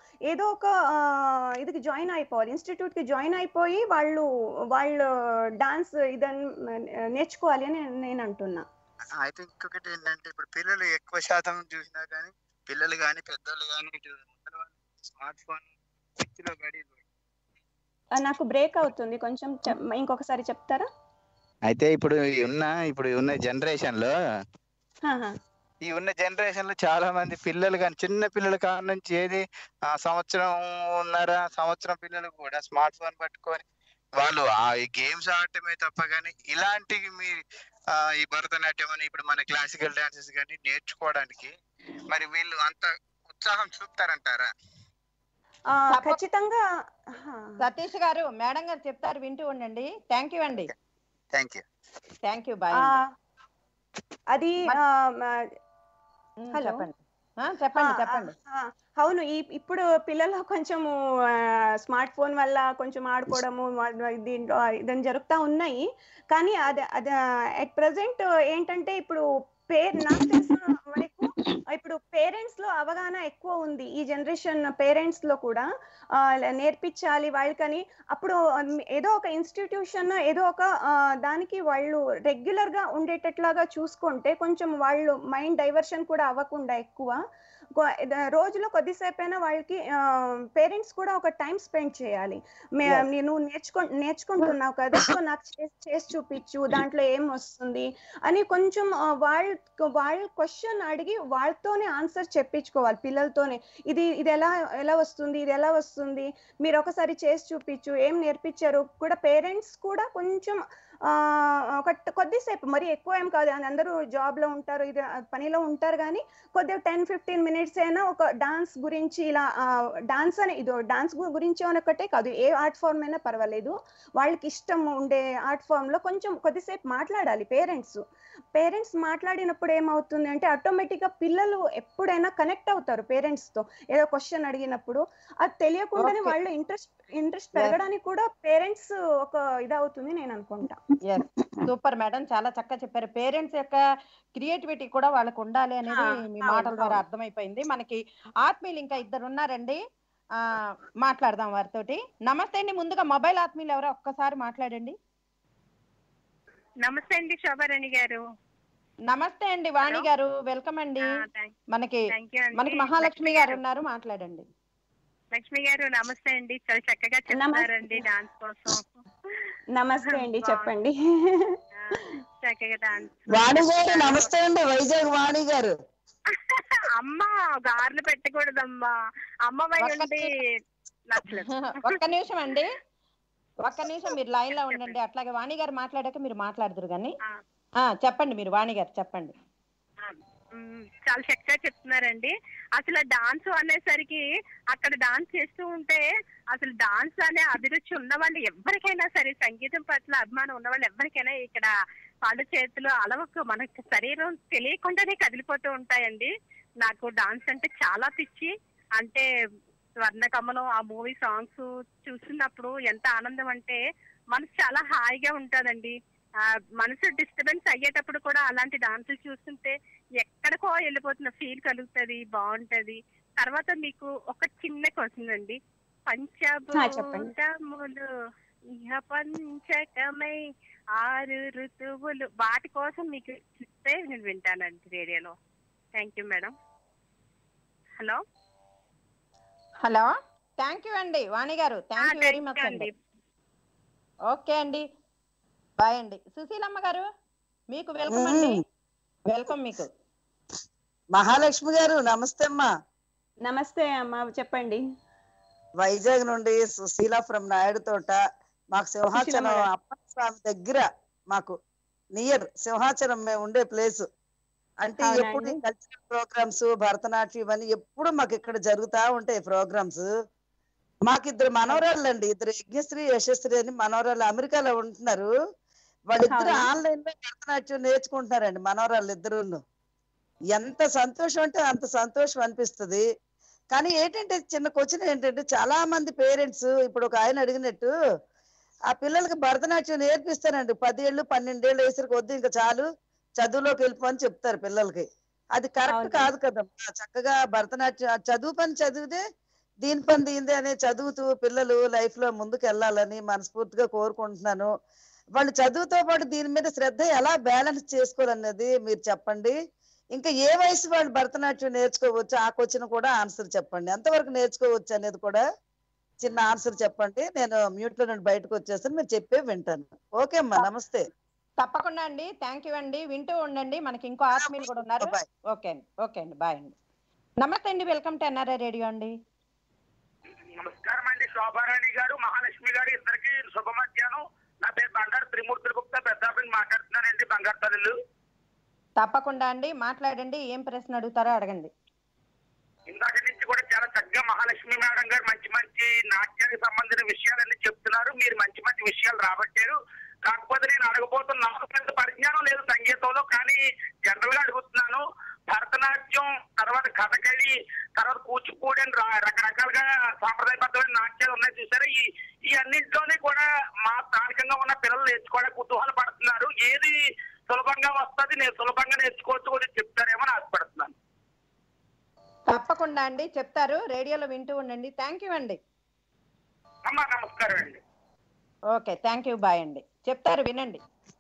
[SPEAKER 2] ఏదో ఒక ఆ, ఇదికి జాయిన్ అయిపోవాలి ఇన్స్టిట్యూట్ కి జాయిన్ అయిపోయి వాళ్ళు వాళ్ళు డాన్స్ ఇదని నేర్చుకోవాలి అని నేను అంటున్నా
[SPEAKER 4] అయితే ఇంకొకటి ఏంటంటే ఇప్పుడు పిల్లలు ఎక్కువ శాతం చూసినా కానీ పిల్లలు కానీ పెద్దోళ్ళు కానీ స్మార్ట్ ఫోన్ పిచ్చిలో పడి
[SPEAKER 2] ఆ, నాకు బ్రేక్ అవుతుంది కొంచెం చెప్- ఇంకొకసారి చెప్తారా
[SPEAKER 4] అయితే ఇప్పుడు ఈ ఉన్న ఇప్పుడు ఈ ఉన్న జనరేషన్ లో
[SPEAKER 2] ఆహా.
[SPEAKER 4] ఈ ఉన్న జనరేషన్ లో చాలా మంది పిల్లలు కానీ చిన్న పిల్లల కాడ నుంచి ఏది ఆ సంవత్సరం ఉన్నర సంవత్సరం పిల్లలు కూడా స్మార్ట్ ఫోన్ పట్టుకొని వాళ్ళు ఆ ఈ గేమ్స్ ఆడటమే తప్ప కానీ ఇలాంటివి మీ ఆ, ఈ భరతనాట్యం అని ఇప్పుడు మన క్లాసికల్ డాన్సెస్ కానీ నేర్చుకోవడానికి మరి వీళ్ళు అంత ఉత్సాహం చూపుతారంటారా
[SPEAKER 2] ఆ,
[SPEAKER 1] తప్ప-
[SPEAKER 2] ఖచ్చితంగా ఆహా.
[SPEAKER 1] సతీష్ గారు మేడం గారు చెప్తారు వింటూ ఉండండి థ్యాంక్ యూ అండి
[SPEAKER 4] thank you
[SPEAKER 1] thank you bye
[SPEAKER 2] ఆ, అది
[SPEAKER 1] మరి-
[SPEAKER 2] ఆ, మ- హలో.
[SPEAKER 1] చెప్పండి ఆ, చెప్పండి
[SPEAKER 2] ఆ,
[SPEAKER 1] చెప్పండి
[SPEAKER 2] ఆ, అవును ఈ ఇప్పుడు పిల్లలు కొంచెము స్మార్ట్ ఫోన్ వల్ల కొంచెం ఆడుకోవడము వా- దీంట్లో ఇదని జరుగుతా ఉన్నాయి కానీ అది అది అట్ ప్రజెంట్ ఏంటంటే ఇప్పుడు పేర్ నాకు తెలిసిన వరకు ఇప్పుడు పేరెంట్స్ లో అవగాహన ఎక్కువ ఉంది ఈ జనరేషన్ పేరెంట్స్ లో కూడా ఆ, ఇలా నేర్పించాలి వాళ్ళకని అప్పుడు ఉమ్, ఏదో ఒక ఇన్స్టిట్యూషన్ ఏదో ఒక ఆ, దానికి వాళ్ళు రెగ్యులర్ గా ఉండేటట్లాగా చూసుకుంటే కొంచెం వాళ్ళు మైండ్ డైవర్షన్ కూడా అవ్వకుండా ఎక్కువ కొ- ద- రోజులో కొద్దిసేపైనా వాళ్ళకి పేరెంట్స్ కూడా ఒక టైం స్పెండ్ చేయాలి మే-
[SPEAKER 1] Yes.
[SPEAKER 2] నేను నేర్చుకో నేర్చుకుంటున్నావు కదా సో నాకు చేసి చేసి చూపించు దాంట్లో ఏం వస్తుంది అని కొంచెం ఆ, వాళ్ళ వాళ్ళ క్వశ్చన్ అడిగి వాళ్ళతోనే ఆన్సర్ చెప్పించుకోవాలి పిల్లలతోనే ఇది ఇది ఎలా ఎలా వస్తుంది ఇది ఎలా వస్తుంది మీరు ఒకసారి చేసి చూపించు ఏం నేర్పించారు కూడా పేరెంట్స్ కూడా కొంచెం ఆ, ఒక కొద్దిసేపు మరి ఎక్కువ ఏం కాదు అందరూ జాబ్ లో ఉంటారు ఇది ఆ, పనిలో ఉంటారు కానీ కొద్దిగా టెన్ ఫిఫ్టీన్ మినిట్స్ అయినా ఒక డాన్స్ గురించి ఇలా డాన్స్ అనే ఇది డాన్స్ గురించి అని ఒకటే కాదు ఏ ఆర్ట్ ఫార్మ్ అయినా పర్వాలేదు వాళ్ళకి ఇష్టం ఉండే ఆర్ట్ ఫామ్ లో కొంచెం కొద్దిసేపు మాట్లాడాలి పేరెంట్స్ పేరెంట్స్ మాట్లాడినప్పుడు ఏమవుతుంది అంటే ఆటోమేటిక్ గా పిల్లలు ఎప్పుడైనా కనెక్ట్ అవుతారు పేరెంట్స్ తో ఏదో క్వశ్చన్ అడిగినప్పుడు అది తెలియకుండానే
[SPEAKER 1] Okay.
[SPEAKER 2] వాళ్ళు ఇంట్రెస్ట్ ఇంట్రెస్ట్ పెరగడానికి కూడా పేరెంట్స్ ఒక ఇదవుతుంది నేను అనుకుంటా
[SPEAKER 1] ఎస్ సూపర్ మేడం చాలా చక్కగా చెప్పారు పేరెంట్స్ యొక్క క్రియేటివిటీ కూడా వాళ్ళకు ఉండాలి అనేది
[SPEAKER 2] ఆ,
[SPEAKER 1] మీ
[SPEAKER 2] అవును,
[SPEAKER 1] మాటల ద్వారా
[SPEAKER 2] అవును.
[SPEAKER 1] అర్థమైపోయింది మనకి ఆత్మీయులు ఇంకా ఇద్దరు ఉన్నారండి ఆ మాట్లాడదాం వారితోటి నమస్తే అండి ముందుగా మొబైల్ ఆత్మీయులు ఎవరో ఒక్కసారి మాట్లాడండి
[SPEAKER 3] నమస్తే అండి శోభారాణి గారు
[SPEAKER 1] నమస్తే అండి వాణి గారు వెల్కమ్ అండి మనకి
[SPEAKER 3] థ్యాంక్ యూ అండి
[SPEAKER 1] మనకి మహాలక్ష్మి గారు ఉన్నారు మాట్లాడండి
[SPEAKER 3] లక్ష్మి గారు నమస్తే అండి చాలా చక్కగా చెప్తున్నారండి డాన్స్ కోసం
[SPEAKER 2] నమస్తే అండి
[SPEAKER 3] బాగుంది.
[SPEAKER 2] చెప్పండి
[SPEAKER 3] ఆ, చక్కగా డాన్స్
[SPEAKER 5] వాణి గారు నమస్తే అండి వైజాగ్ వాణి గారు
[SPEAKER 3] అమ్మ గార్లు పెట్టకూడదమ్మా అమ్మవై
[SPEAKER 1] ఒక్క
[SPEAKER 3] ఉండి నచ్చలేదు
[SPEAKER 1] ఒక్క నిమిషం అండి ఒక్క నిమిషం మీరు లైన్ లో ఉండండి అట్లాగే వాణి గారు మాట్లాడాక మీరు మాట్లాడదురు కానీ
[SPEAKER 3] ఆ,
[SPEAKER 1] ఆ చెప్పండి మీరు వాణి గారు చెప్పండి
[SPEAKER 3] ఆ, మ్, చాలా చక్కగా చెప్తున్నారండి అసలు డాన్స్ అనేసరికి అక్కడ డాన్స్ చేస్తూ ఉంటే అసలు డాన్స్ అనే అభిరుచి ఉన్న వాళ్ళు ఎవరికైనా సరే సంగీతం పట్ల అభిమానం ఉన్న వాళ్ళు ఎవరికైనా ఇక్కడ కాళ్ళు చేతులు అలవకు మనకి శరీరం తెలియకుండానే కదిలిపోతూ ఉంటాయండి నాకు డాన్స్ అంటే చాలా పిచ్చి అంటే స్వర్ణ కమలం ఆ మూవీ సాంగ్స్ చూస్తున్నప్పుడు ఎంత ఆనందం అంటే మనసు చాలా హాయిగా ఉంటదండి ఆ మనసు డిస్టర్బెన్స్ అయ్యేటప్పుడు కూడా అలాంటి డాన్సులు చూస్తుంటే ఎక్కడికో వెళ్ళిపోతున్న ఫీల్ కలుగుతది బాగుంటది తర్వాత మీకు ఒక చిన్న క్వశ్చన్ అండి పంచభూతములు ఇహ పంచకమై ఆరు ఋతువులు వాటి కోసం మీకు ఇస్తే నేను వింటానండి రేడియోలో thank you madam hello
[SPEAKER 1] hello thank you అండి వాణి గారు థ్యాంక్ యూ వెరీ మచ్ అండి ఓకే అండి బాయ్ అండి సుశీలమ్మ గారు మీకు వెల్కమ్ అండి
[SPEAKER 5] మ్మ్.
[SPEAKER 1] వెల్కమ్ మీకు
[SPEAKER 5] మహాలక్ష్మి గారు నమస్తే అమ్మా
[SPEAKER 2] నమస్తే అమ్మా చెప్పండి
[SPEAKER 5] వైజాగ్ నుండి సుశీల ఫ్రమ్ నాయుడు తోట మాకు సింహాచలం
[SPEAKER 2] సుశీలమ్మ గారు.
[SPEAKER 5] అప్పన్న స్వామి దగ్గర మాకు నియర్ సింహాచలం మేము ఉండే ప్లేస్ అంటే
[SPEAKER 2] అవునా
[SPEAKER 5] ఎప్పుడు
[SPEAKER 2] అండి?
[SPEAKER 5] కల్చరల్ ప్రోగ్రామ్స్ భరతనాట్యం ఇవన్నీ ఎప్పుడు మాకు ఇక్కడ జరుగుతా ఉంటాయి ప్రోగ్రామ్స్ మాకు ఇద్దరు మనవరాళ్ళు అండి ఇద్దరు యజ్ఞశ్రీ యశస్శ్రీ అని మనవరాళ్ళు అమెరికాలో ఉంటున్నారు వాళ్ళిద్దరు
[SPEAKER 2] అవునా?
[SPEAKER 5] ఆన్లైన్ లో భరతనాట్యం నేర్చుకుంటున్నారండి మనవరాళ్ళు ఇద్దరు ఎంత సంతోషం అంటే అంత సంతోషం అనిపిస్తది కానీ ఏంటంటే చిన్న క్వశ్చన్ ఏంటంటే చాలా మంది పేరెంట్స్ ఇప్పుడు ఒక ఆయన అడిగినట్టు ఆ పిల్లలకి భరతనాట్యం నేర్పిస్తానండి పదేళ్ళు పన్నెండేళ్ళు వేసరికి వద్దు ఇంకా చాలు చదువులోకి వెళ్ళిపో అని చెప్తారు పిల్లలకి అది కరెక్ట్
[SPEAKER 2] అవును.
[SPEAKER 5] కాదు కదా చక్కగా భరతనాట్యం ఆ చదువు పని చదివితే దీని పని దీంది అనే చదువుతూ పిల్లలు లైఫ్ లో ముందుకు వెళ్ళాలని మనస్ఫూర్తిగా కోరుకుంటున్నాను వాళ్ళు చదువుతో పాటు దీని మీద శ్రద్ధ ఎలా బ్యాలెన్స్ చేసుకోవాలన్నది మీరు చెప్పండి ఇంకా ఏ వయసు వాళ్ళు భరతనాట్యం నేర్చుకోవచ్చు ఆ క్వశ్చన్ కూడా ఆన్సర్ చెప్పండి ఎంతవరకు నేర్చుకోవచ్చు అనేది కూడా చిన్న ఆన్సర్ చెప్పండి నేను మ్యూట్ లో నుండి బయటకు వచ్చేస్తాను మీరు చెప్పే వింటాను ఓకే అమ్మా నమస్తే
[SPEAKER 1] తప్పకుండా అండి థ్యాంక్ యూ అండి వింటూ ఉండండి మనకి ఇంకో ఆత్మీయులు కూడా ఉన్నారు
[SPEAKER 5] Bye.
[SPEAKER 1] ఓకే అండి ఓకే అండి బాయ్ అండి నమస్తే అండి వెల్కమ్ టు ఎన్ఆర్ఐ రేడియో అండి
[SPEAKER 6] నమస్కారం అండి శోభారాణి గారు మహాలక్ష్మి గారు ఇద్దరికి శుభ మధ్యాహ్నం నా పేరు బంగారు త్రిమూర్తుల గుప్తా పెద్దాపురం మాట్లాడుతున్నానండి బంగారు తల్లులు
[SPEAKER 1] తప్పకుండా అండి మాట్లాడండి ఏం ప్రశ్న అడుగుతారో అడగండి
[SPEAKER 6] ఇందాక నుంచి కూడా చాలా చక్కగా మహాలక్ష్మి మేడం గారు మంచి మంచి నాట్యానికి సంబంధించిన విషయాలన్నీ చెప్తున్నారు మీరు మంచి మంచి విషయాలు రాబట్టారు కాకపోతే నేను అడగబోతున్న నాకు పెద్ద పరిజ్ఞానం లేదు సంగీతంలో కానీ జనరల్ గా అడుగుతున్నాను భరతనాట్యం తర్వాత కథకళి తర్వాత కూచిపూడి అని రా- రకరకాలుగా సాంప్రదాయబద్ధమైన నాట్యాలు ఉన్నాయి చూసారా ఈ ఈ అన్నింటిలోనే కూడా మా స్థానికంగా ఉన్న పిల్లలు నేర్చుకోవడానికి కుతూహల పడుతున్నారు ఏది సులభంగా వస్తుంది నేను సులభంగా నేర్చుకోవచ్చు కొంచెం చెప్తారేమో అని ఆశపడుతున్నాను
[SPEAKER 1] తప్పకుండా అండి చెప్తారు రేడియోలో వింటూ ఉండండి థ్యాంక్ యూ అండి
[SPEAKER 6] అమ్మా నమస్కారం అండి
[SPEAKER 1] ఓకే థ్యాంక్ యూ బాయ్ అండి చెప్తారు వినండి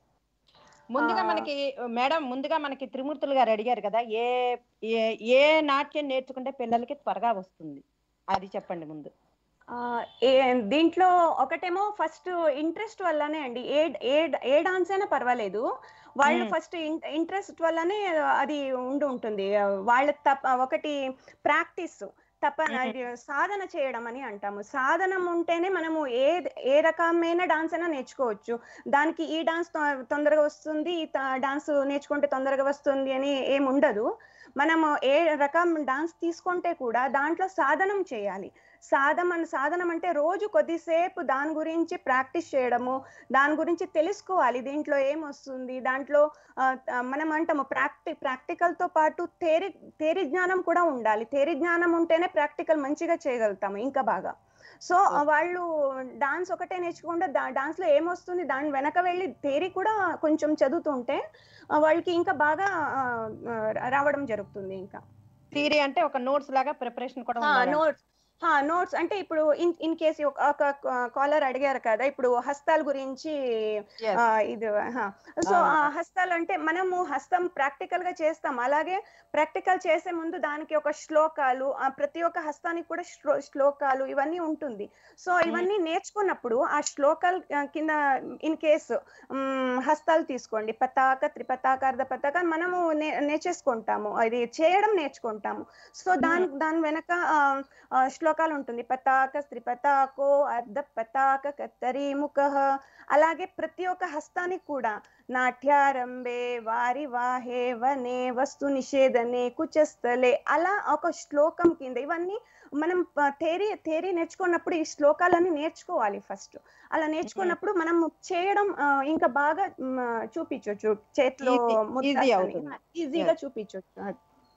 [SPEAKER 1] ముందుగా
[SPEAKER 2] ఆ.
[SPEAKER 1] మనకి మేడం ముందుగా మనకి త్రిమూర్తులు గారు అడిగారు కదా ఏ ఏ ఏ నాట్యం నేర్చుకుంటే పిల్లలకి త్వరగా వస్తుంది అది చెప్పండి ముందు
[SPEAKER 2] ఆ, ఏ దీంట్లో ఒకటేమో ఫస్ట్ ఇంట్రెస్ట్ వల్లనే అండి ఏ ఏ ఏ డాన్స్ అయినా పర్వాలేదు వాళ్ళు
[SPEAKER 1] మ్మ్.
[SPEAKER 2] ఫస్ట్ ఇంట్రెస్ట్ వల్లనే అది ఉండి ఉంటుంది వాళ్ళ తప్ప ఒకటి ప్రాక్టీస్ తప్ప
[SPEAKER 1] మ్మ్.
[SPEAKER 2] అది సాధన చేయడం అని అంటాము సాధనం ఉంటేనే మనము ఏ ఏ రకమైన డాన్స్ అయినా నేర్చుకోవచ్చు దానికి ఈ డాన్స్ తొందరగా వస్తుంది ఈ డాన్స్ నేర్చుకుంటే తొందరగా వస్తుంది అని ఏమి ఉండదు మనము ఏ రకం డాన్స్ తీసుకుంటే కూడా దాంట్లో సాధనం చేయాలి సాధన సాధనం అంటే రోజు కొద్దిసేపు దాని గురించి ప్రాక్టీస్ చేయడము దాని గురించి తెలుసుకోవాలి దీంట్లో ఏం వస్తుంది దాంట్లో ఆ, ఆ, మనం అంటాము ప్రాక్టి ప్రాక్టికల్ తో పాటు థేరీ థేరీ జ్ఞానం కూడా ఉండాలి థేరీ జ్ఞానం ఉంటేనే ప్రాక్టికల్ మంచిగా చేయగలుగుతాము ఇంకా బాగా సో ఆ, వాళ్ళు డాన్స్ ఒకటే నేర్చుకుంటే డాన్స్ లో ఏమొస్తుంది దాని వెనక వెళ్ళి థేరీ కూడా కొంచెం చదువుతుంటే ఆ, వాళ్ళకి ఇంకా బాగా ఆ, ఆ, రావడం జరుగుతుంది ఇంకా
[SPEAKER 1] థియరీ అంటే ఒక నోట్స్ లాగా ప్రిపరేషన్ కూడా ఉండాలి.
[SPEAKER 2] నోట్స్ నోట్స్ అంటే ఇప్పుడు ఇన్ ఇన్ కేసు ఒక కాలర్ అడిగారు కదా ఇప్పుడు హస్తాల గురించి
[SPEAKER 1] Yes.
[SPEAKER 2] ఆ, ఇది సో
[SPEAKER 1] ఆ.
[SPEAKER 2] హస్తాలు అంటే మనము హస్తం ప్రాక్టికల్ గా చేస్తాం అలాగే ప్రాక్టికల్ చేసే ముందు దానికి ఒక శ్లోకాలు ఆ ప్రతి ఒక్క హస్తానికి కూడా శ్లో- శ్లోకాలు ఇవన్నీ ఉంటుంది సో ఇవన్నీ నేర్చుకున్నప్పుడు ఆ శ్లోకాలు ఆ, కింద ఇన్ కేసు హస్తాలు తీసుకోండి పతాక త్రిపతాక అర్ధ పతాక మనము నే- నేర్చేసుకుంటాము అది చేయడం నేర్చుకుంటాము సో దాని దాని వెనక ఆ, ఆ, శ్లోకాలు ఉంటుంది పతాక త్రిపతాకో అర్ధ పతాక కత్తరి ముఖ అలాగే ప్రతి ఒక్క హస్తానికి కూడా నాట్యారంభే వారి వాహే వనే వస్తు నిషేధనే కుచస్థలే అలా ఒక శ్లోకం కింద ఇవన్నీ మనం థేరీ థేరీ నేర్చుకున్నప్పుడు ఈ శ్లోకాలన్నీ నేర్చుకోవాలి ఫస్ట్ అలా నేర్చుకున్నప్పుడు మనం చేయడం ఆ, ఇంకా బాగా మ్, చూపించొచ్చు చేతిలో
[SPEAKER 1] Easy- easy అవుతుంది.
[SPEAKER 2] ఈజీగా చూపించొచ్చు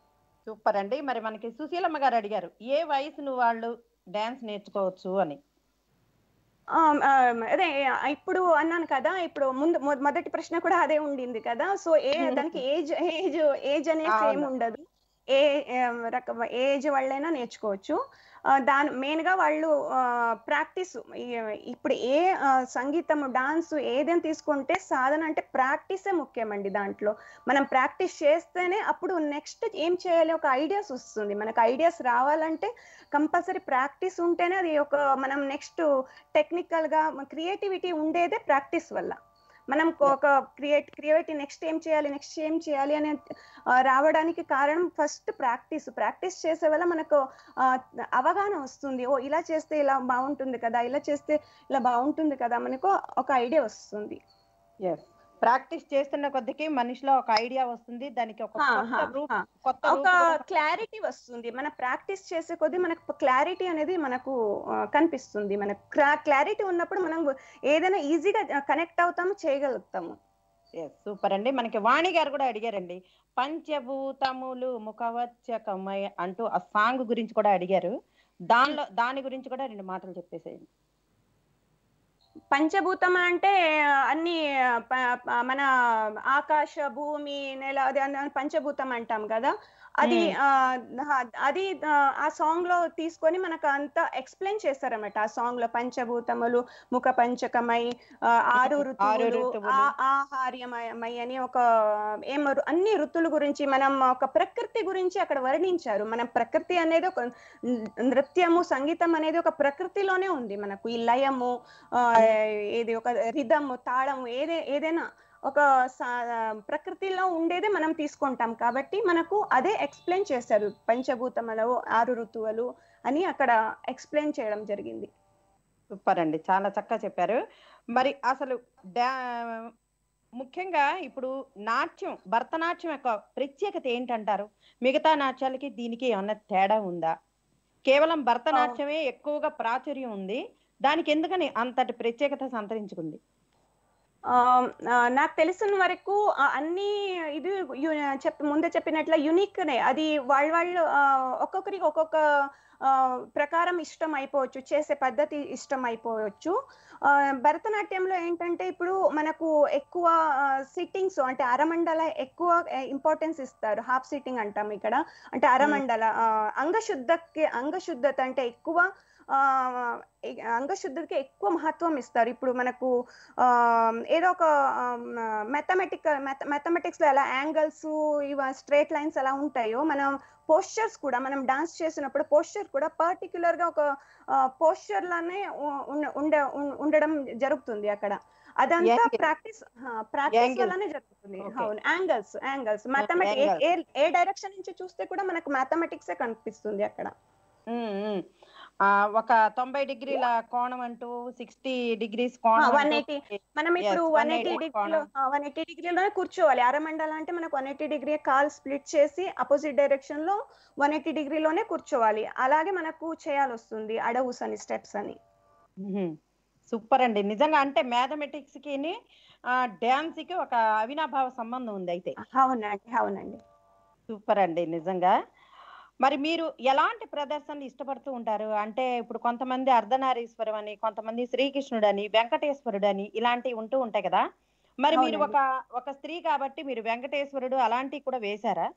[SPEAKER 1] సూపర్ అండి మరి మనకి సుశీలమ్మ గారు అడిగారు ఏ వయసును వాళ్ళు డాన్స్ నేర్చుకోవచ్చు అని
[SPEAKER 2] ఆ, ఆ, అదే ఇప్పుడు అన్నాను కదా ఇప్పుడు ముందు మొ- మొదటి ప్రశ్న కూడా అదే ఉండింది కదా సో ఏ దానికి ఏజ్ ఏజ్ ఏజ్ అనేది
[SPEAKER 1] అవును.
[SPEAKER 2] ఏమి ఉండదు ఏ ఏం రకం ఏజ్ వాళ్ళైనా నేర్చుకోవచ్చు ఆ, దాని మెయిన్ గా వాళ్ళు ప్రాక్టీస్ ఇప్పుడు ఏ ఆ, సంగీతం డాన్స్ ఏదైనా తీసుకుంటే సాధన అంటే ప్రాక్టీసే ముఖ్యమండి దాంట్లో మనం ప్రాక్టీస్ చేస్తేనే అప్పుడు నెక్స్ట్ ఏం చేయాలి ఒక ఐడియాస్ వస్తుంది మనకు ఐడియాస్ రావాలంటే కంపల్సరీ ప్రాక్టీస్ ఉంటేనే అది ఒక మనం నెక్స్ట్ టెక్నికల్ గా క్రియేటివిటీ ఉండేదే ప్రాక్టీస్ వల్ల మనం ఒక క్రియేట్ క్రియేటివ్ నెక్స్ట్ ఏం చేయాలి నెక్స్ట్ ఏం చేయాలి అనే ఆ, రావడానికి కారణం ఫస్ట్ ప్రాక్టీస్ ప్రాక్టీస్ చేసే వల్ల మనకు ఆ, అవగాహన వస్తుంది ఓ ఇలా చేస్తే ఇలా బాగుంటుంది కదా ఇలా చేస్తే ఇలా బాగుంటుంది కదా మనకు ఒక ఐడియా వస్తుంది
[SPEAKER 1] ఎస్ ప్రాక్టీస్ చేస్తున్న కొద్దికి మనిషిలో ఒక ఐడియా వస్తుంది దానికి ఒక
[SPEAKER 2] హా,
[SPEAKER 1] కొత్త
[SPEAKER 2] హా,
[SPEAKER 1] రూప్
[SPEAKER 2] హా.
[SPEAKER 1] కొత్త
[SPEAKER 2] ఒక
[SPEAKER 1] రూపు కూడా-
[SPEAKER 2] క్లారిటీ వస్తుంది మన ప్రాక్టీస్ చేసే కొద్దీ మనకు క్లారిటీ అనేది మనకు ఆ, కనిపిస్తుంది మనకు క్లారిటీ ఉన్నప్పుడు మనం ఏదైనా ఈజీగా కనెక్ట్ అవుతాము చేయగలుగుతాము
[SPEAKER 1] సూపర్ అండి మనకి వాణి గారు కూడా అడిగారండి పంచభూతములు ముఖవచ్చకమయ అంటూ ఆ సాంగ్ గురించి కూడా అడిగారు దానిలో దాని గురించి కూడా రెండు మాటలు చెప్పేసేయండి
[SPEAKER 2] పంచభూతం అంటే అన్ని ప- ప- మన ఆకాశ భూమి నెల అది అన్ని పంచభూతం అంటాం కదా అది
[SPEAKER 1] మ్మ్.
[SPEAKER 2] ఆ, హ- అది ఆ, ఆ సాంగ్ లో తీసుకొని మనకు అంతా ఎక్స్ప్లెయిన్ చేస్తారన్నమాట ఆ సాంగ్ లో పంచభూతములు ముఖ పంచకమై ఆ, ఆరు
[SPEAKER 1] ఆరు
[SPEAKER 2] ఋతువులు
[SPEAKER 1] ఋతువులు.
[SPEAKER 2] ఆ- ఆహార్యమై అని ఒక ఏం రు- అన్ని ఋతువుల గురించి మనం ఒక ప్రకృతి గురించి అక్కడ వర్ణించారు మనం ప్రకృతి అనేది ఒక న- నృత్యము సంగీతం అనేది ఒక ప్రకృతిలోనే ఉంది మనకు ఈ లయము ఆ, ఏది ఒక రిధము తాళము ఏదే ఏదైనా ఒక సా- ప్రకృతిలో ఉండేదే మనం తీసుకుంటాం కాబట్టి మనకు అదే ఎక్స్ప్లెయిన్ చేశారు పంచభూతములు ఆరు ఋతువులు అని అక్కడ ఎక్స్ప్లెయిన్ చేయడం జరిగింది
[SPEAKER 1] సూపర్ అండి చాలా చక్కగా చెప్పారు మరి అసలు డా ముఖ్యంగా ఇప్పుడు నాట్యం భరతనాట్యం యొక్క ప్రత్యేకత ఏంటంటారు మిగతా నాట్యాలకి దీనికి ఏమన్నా తేడా ఉందా కేవలం భరతనాట్యమే ఎక్కువగా ప్రాచుర్యం ఉంది దానికి ఎందుకని అంతటి ప్రత్యేకత సంతరించుకుంది
[SPEAKER 2] ఆ, ఆ, నాకు తెలిసిన వరకు ఆ, అన్ని ఇది యు- చెప్ ముందే చెప్పినట్ల యునిక్ నే అది వాళ్ళ వాళ్ళు ఆ, ఒక్కొక్కరికి ఒక్కొక్క ఆ, ప్రకారం ఇష్టం అయిపోవచ్చు చేసే పద్ధతి ఇష్టం అయిపోవచ్చు ఆ, భరతనాట్యంలో ఏంటంటే ఇప్పుడు మనకు ఎక్కువ సిట్టింగ్స్ అంటే అరమండల ఎక్కువ ఇంపార్టెన్స్ ఇస్తారు హాఫ్ సిట్టింగ్ అంటాం ఇక్కడ అంటే అరమండల ఆ, అంగశుద్ధకి అంగశుద్ధత అంటే ఎక్కువ ఆ, ఎ- అంగశుద్ధికి ఎక్కువ మహత్వం ఇస్తారు ఇప్పుడు మనకు ఆ, ఏదో ఒక మెథమెటిక్ మెథమెటిక్స్ లో ఎలా యాంగిల్స్ ఇవ స్ట్రేట్ లైన్స్ ఎలా ఉంటాయో మనం పోస్చర్స్ కూడా మనం డాన్స్ చేసినప్పుడు పోస్చర్ కూడా పర్టికులర్ గా ఒక పోస్చర్ లానే ఉ- ఉండ- ఉండ- ఉం- ఉండడం జరుగుతుంది అక్కడ అదంతా
[SPEAKER 1] Angle.
[SPEAKER 2] Practice practice
[SPEAKER 1] Angle.
[SPEAKER 2] వల్లనే జరుగుతుంది
[SPEAKER 1] Okay.
[SPEAKER 2] అవును యాంగిల్స్ యాంగిల్స్ మ్యాథమెటిక్స్
[SPEAKER 1] angle.
[SPEAKER 2] ఏ డైరెక్షన్ నుంచి చూస్తే కూడా మనకు మ్యాథమెటిక్స్ కనిపిస్తుంది అక్కడ
[SPEAKER 1] ఉమ్, ఉమ్. ఆ, ఒక తొంభై డిగ్రీల కోణం అంటూ సిక్స్టీ డిగ్రీస్ కోణం
[SPEAKER 2] వన్
[SPEAKER 1] అంటూ
[SPEAKER 2] ఎయిటీ మనం ఇప్పుడు
[SPEAKER 1] Yes,
[SPEAKER 2] వన్
[SPEAKER 1] 180
[SPEAKER 2] ఎయిటీ డిగ్రీలో
[SPEAKER 1] కోణం.
[SPEAKER 2] వన్ ఎయిటీ డిగ్రీలోనే కూర్చోవాలి అరమండల అంటే మనకు వన్ ఎయిటీ డిగ్రీ కాల్ స్ప్లిట్ చేసి అపోజిట్ డైరెక్షన్ లో వన్ ఎయిటీ డిగ్రీలోనే కూర్చోవాలి అలాగే మనకు చేయాల్సి వస్తుంది అడవుస్ అని స్టెప్స్ అని
[SPEAKER 1] సూపర్ అండి నిజంగా అంటే మ్యాథమెటిక్స్ కి డాన్స్ కి ఒక అవినాభావ సంబంధం ఉంది అయితే
[SPEAKER 2] అవునండి అవునండి
[SPEAKER 1] సూపర్ అండి నిజంగా మరి మీరు ఎలాంటి ప్రదర్శనలు ఇష్టపడుతూ ఉంటారు అంటే ఇప్పుడు కొంతమంది అర్ధనారీశ్వరం అని కొంతమంది శ్రీకృష్ణుడు అని వెంకటేశ్వరుడు అని ఇలాంటివి ఉంటూ ఉంటాయి కదా మరి మీరు ఒక ఒక స్త్రీ కాబట్టి మీరు వెంకటేశ్వరుడు అలాంటివి కూడా వేశారా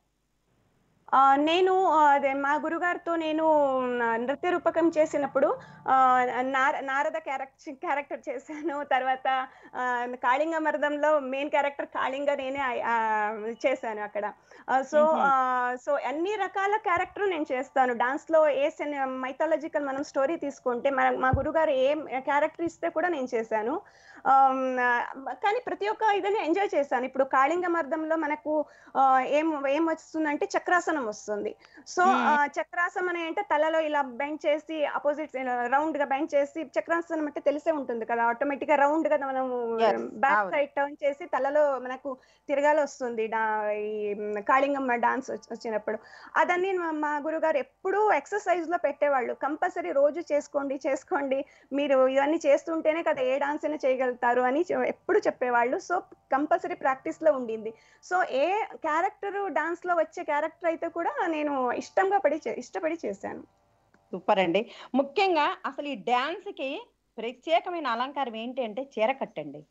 [SPEAKER 2] ఆ, నేను ఆ, అదే మా గురుగారితో నేను న- నృత్య రూపకం చేసినప్పుడు ఆ, నార నారద క్యారెక్టర్ క్యారెక్టర్ చేశాను తర్వాత ఆ, కాళింగ మర్దంలో మెయిన్ క్యారెక్టర్ కాళింగ నేనే ఆ- ఆ, చేశాను అక్కడ సో
[SPEAKER 1] మ్మ్.
[SPEAKER 2] సో అన్ని రకాల క్యారెక్టర్ నేను చేస్తాను డాన్స్ లో ఏ మైథాలజికల్ మనం స్టోరీ తీసుకుంటే మన మా గురుగారు ఏ క్యారెక్టర్ ఇస్తే కూడా నేను చేశాను ఆమ్, ఆ, కానీ ప్రతి ఒక్క ఇదని ఎంజాయ్ చేశాను ఇప్పుడు కాళింగ మర్దంలో మనకు ఆ, ఏం ఏం వస్తుందంటే చక్రాసనం వస్తుంది సో
[SPEAKER 1] మ్మ్.
[SPEAKER 2] చక్రాసనం అంటే తలలో ఇలా బెండ్ చేసి అపోజిట్ రౌండ్ గా బెండ్ చేసి చక్రాసనం అంటే తెలిసే ఉంటుంది కదా ఆటోమేటిక్ గా రౌండ్ గా మనము
[SPEAKER 1] Yes,
[SPEAKER 2] బ్యాక్
[SPEAKER 1] అవును.
[SPEAKER 2] సైడ్ టర్న్ చేసి తలలో మనకు తిరగాలి వస్తుంది డా- ఈ మ్, కాళింగమ్మ డాన్స్ వచ్చినప్పుడు అదన్నీ మా- మా గురుగారు ఎప్పుడూ ఎక్సర్సైజ్ లో పెట్టేవాళ్ళు కంపల్సరీ రోజు చేసుకోండి చేసుకోండి మీరు ఇవన్నీ చేస్తుంటేనే కదా ఏ డాన్స్ అయినా చేయగలుగుతారు అని చె- ఎప్పుడు చెప్పేవాళ్ళు సో కంపల్సరీ ప్రాక్టీస్ లో ఉండింది సో ఏ క్యారెక్టర్ డాన్స్ లో వచ్చే క్యారెక్టర్ అయితే కూడా నేను ఇష్టంగా పడి చే- ఇష్టపడి చేశాను
[SPEAKER 1] సూపర్ అండి ముఖ్యంగా అసలు ఈ డాన్స్ కి ప్రత్యేకమైన అలంకారం ఏంటి అంటే చీర కట్టండి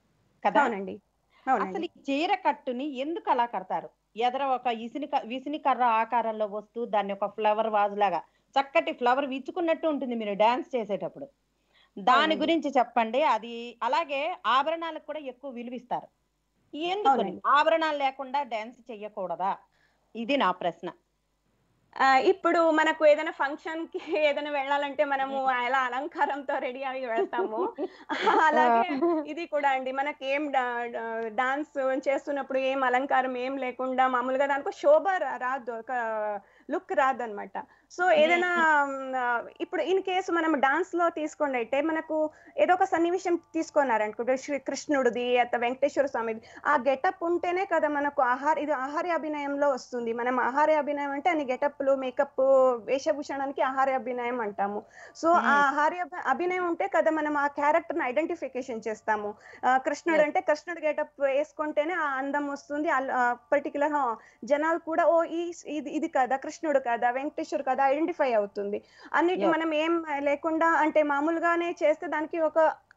[SPEAKER 1] కదా
[SPEAKER 2] అవునండి
[SPEAKER 1] అసలు
[SPEAKER 2] అవునండి
[SPEAKER 1] ఈ చీర కట్టుని ఎందుకు అలా కడతారు ఎదర ఒక ఇసిని విసిని కర్ర ఆకారంలో వస్తూ దాన్ని ఒక ఫ్లవర్ వాజ్ లాగా చక్కటి ఫ్లవర్ విచ్చుకున్నట్టు ఉంటుంది మీరు డాన్స్ చేసేటప్పుడు దాని
[SPEAKER 2] అవునండి.
[SPEAKER 1] గురించి చెప్పండి అది అలాగే ఆభరణాలకు కూడా ఎక్కువ విలువిస్తారు ఎందుకు
[SPEAKER 2] అవునండి.
[SPEAKER 1] ఆభరణాలు లేకుండా డాన్స్ చెయ్యకూడదా ఇది నా ప్రశ్న
[SPEAKER 2] ఆ, ఇప్పుడు మనకు ఏదైనా ఫంక్షన్ కి ఏదైనా వెళ్ళాలంటే మనము ఎలా అలంకారంతో రెడీ అయ్యి వెళ్తాము అలాగే ఇది కూడా అండి మనకి ఏం డాన్స్ చేస్తున్నప్పుడు ఏం అలంకారం ఏం లేకుండా మామూలుగా దానికి శోభ రా- రాదు ఒక లుక్ రాదు అనమాట సో ఏదైనా మ్, ఆ, ఇప్పుడు ఇన్ కేసు మనం డాన్స్ లో తీసుకోండి అయితే మనకు ఏదో ఒక సన్నివేశం తీసుకున్నారనుకుంటే శ్రీ కృష్ణుడిది అత వెంకటేశ్వర స్వామిది ఆ గెటప్ ఉంటేనే కదా మనకు ఆహార ఇది ఆహార్య అభినయంలో వస్తుంది మనం ఆహార్య అభినయం అంటే అన్ని గెటప్లు మేకప్ వేషభూషణానికి ఆహార్య అభినయం అంటాము సో ఆ
[SPEAKER 1] Hmm.
[SPEAKER 2] ఆహార్య అభి- అభినయం ఉంటే కదా మనం ఆ క్యారెక్టర్ ని ఐడెంటిఫికేషన్ చేస్తాము ఆ, కృష్ణుడు
[SPEAKER 1] Yes.
[SPEAKER 2] అంటే కృష్ణుడు గెటప్ వేసుకుంటేనే ఆ అందం వస్తుంది పర్టికులర్ జనాలు కూడా ఓ ఈ ఇది ఇది కదా కృష్ణుడు కదా వెంకటేశ్వరు కదా ఐడెంటిఫై అవుతుంది అన్నిటి
[SPEAKER 1] Yes.
[SPEAKER 2] మనం ఏం లేకుండా అంటే మామూలుగానే చేస్తే దానికి ఒక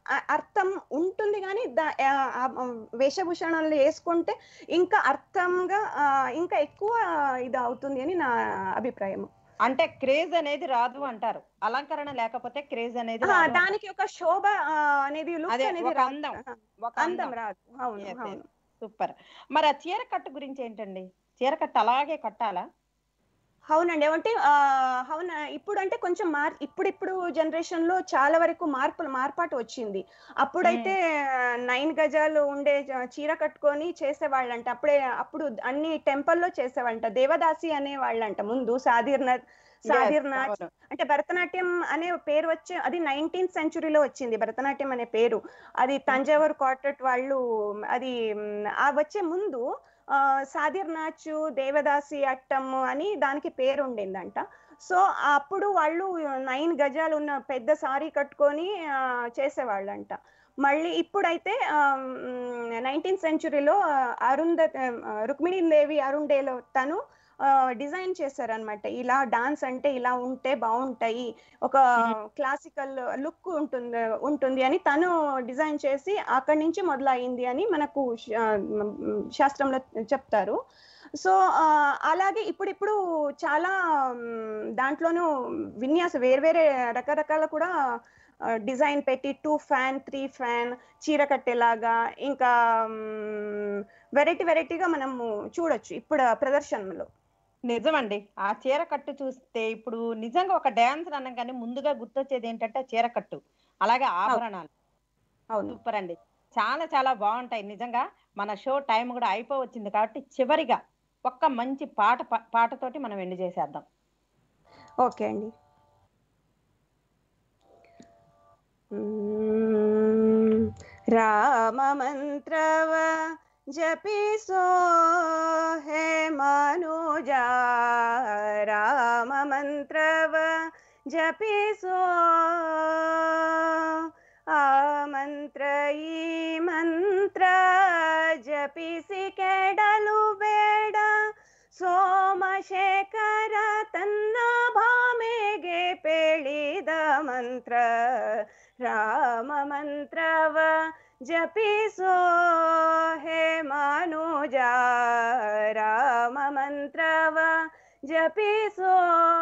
[SPEAKER 2] అ- అర్థం ఉంటుంది కానీ దా- ఆ, ఆ, వేషభూషణాలు వేసుకుంటే ఇంకా అర్థంగా ఆ, ఇంకా ఎక్కువ ఇది అవుతుంది అని నా అభిప్రాయం
[SPEAKER 1] అంటే క్రేజ్ అనేది రాదు అంటారు అలంకరణ లేకపోతే క్రేజ్ అనేది
[SPEAKER 2] ఆ,
[SPEAKER 1] రాదు అంటారు.
[SPEAKER 2] దానికి ఒక శోభ ఆ, అనేది లుక్
[SPEAKER 1] అదే,
[SPEAKER 2] అనేది
[SPEAKER 1] ఒక
[SPEAKER 2] రాదు.
[SPEAKER 1] అందం.
[SPEAKER 2] ఆ,
[SPEAKER 1] ఒక
[SPEAKER 2] అందం
[SPEAKER 1] అందం.
[SPEAKER 2] రాదు అవును
[SPEAKER 1] Yes, yes.
[SPEAKER 2] అవును
[SPEAKER 1] సూపర్ మరి ఆ చీర కట్టు గురించి ఏంటండి చీర కట్టు అలాగే కట్టాలా
[SPEAKER 2] అవునండి అంటే ఆ, అవునా ఇప్పుడు అంటే కొంచెం మార్ ఇప్పుడు ఇప్పుడు జనరేషన్ లో చాలా వరకు మార్పులు మార్పాటు వచ్చింది అప్పుడైతే నైన్ గజాలు ఉండే చ- చీర కట్టుకొని చేసేవాళ్ళంట అప్పుడే అప్పుడు అన్ని టెంపుల్లో చేసేవాళ్ళంట దేవదాసి అనే వాళ్ళంట ముందు సాధిర్నాథ్ సాధిర్నాథ్
[SPEAKER 1] అవును.
[SPEAKER 2] అంటే భరతనాట్యం అనే పేరు వచ్చి అది నైన్టీన్త్ సెంచురీలో వచ్చింది భరతనాట్యం అనే పేరు అది తంజావూరు క్వార్టెట్ వాళ్ళు అది మ్, ఆ వచ్చే ముందు ఆ, సాదిర్ నాచు దేవదాసి అట్టం అని దానికి పేరు ఉండిందంట సో అప్పుడు వాళ్ళు నైన్ గజాలు ఉన్న పెద్ద సారీ కట్టుకొని ఆ, చేసేవాళ్ళంట మళ్ళీ ఇప్పుడైతే నైన్టీన్త్ సెంచురీలో అరుంధ రుక్మిణీదేవి అరుండేలో తను డిజైన్ చేశారనమాట ఇలా డాన్స్ అంటే ఇలా ఉంటే బాగుంటాయి ఒక క్లాసికల్ లుక్ ఉంటుంది ఉంటుంది అని తను డిజైన్ చేసి అక్కడి నుంచి మొదలైంది అని మనకు శా- శాస్త్రంలో చెప్తారు సో ఆ, అలాగే ఇప్పుడు ఇప్పుడు చాలా మ్, దాంట్లోనూ విన్యాస వేర్వేరే రకరకాల కూడా డిజైన్ పెట్టి టూ ఫ్యాన్ త్రీ ఫ్యాన్ చీర కట్టేలాగా ఇంకా వెరైటీ వెరైటీగా మనము చూడొచ్చు ఇప్పుడు ప్రదర్శనలో
[SPEAKER 1] నిజమండి ఆ చీర కట్టు చూస్తే ఇప్పుడు నిజంగా ఒక డాన్స్ అనగానే ముందుగా గుర్తొచ్చేది ఏంటంటే ఆ చీర కట్టు అలాగే ఆభరణాలు
[SPEAKER 2] అవును
[SPEAKER 1] సూపర్ అండి చాలా చాలా బాగుంటాయి నిజంగా మన షో టైం కూడా అయిపోవచ్చింది కాబట్టి చివరిగా ఒక్క మంచి పాట పా- పాటతోటి మనం ఎండ్ చేసేద్దాం
[SPEAKER 2] ఓకే అండి మ్మ్. రామ మంత్రవ జపిసో హే మనుజా రామ మంత్రవ జపిసో ఆ ಮಂತ್ರ ಈ ಮಂತ್ರ ಜಪಿಸಿ ಕೆಡಲು ಬೇಡ ಸೋಮಶೇಖರ ತನ್ನ ಭಾಮೆಗೆ ಪೇಳಿದ ಮಂತ್ರ ರಾಮ ಮಂತ್ರವ ಜಪಿಸೋ ಹೇ ಮನುಜ ರಾಮ ಮಂತ್ರವ ಜಪಿಸೋ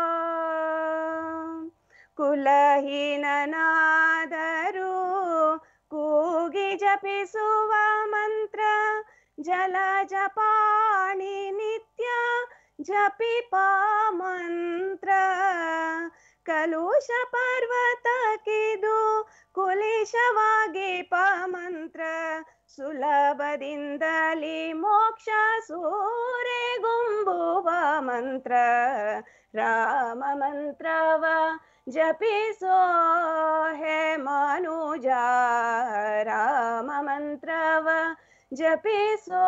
[SPEAKER 2] ಕುಲಹೀನನಾದರೂ ಕೂಗಿ ಜಪಿಸುವ ಮಂತ್ರ ಜಲ ಜಪಾಣಿ ನಿತ್ಯ ಜಪಿಪ ಮಂತ್ರ ಕಲುಷ ಪರ್ವತಕ್ಕಿದು ಕುಲಿಶವಾಗಿ ಪ ಮಂತ್ರ ಸುಲಭದಿಂದಲಿ ಮೋಕ್ಷ ಸೂರೆಗುಂಬುವ ಮಂತ್ರ ರಾಮ ಮಂತ್ರವ ಜಪಿಸೋ ಹೇ ಮನುಜ ರಾಮ ಮಂತ್ರವ ಜಪಿಸೋ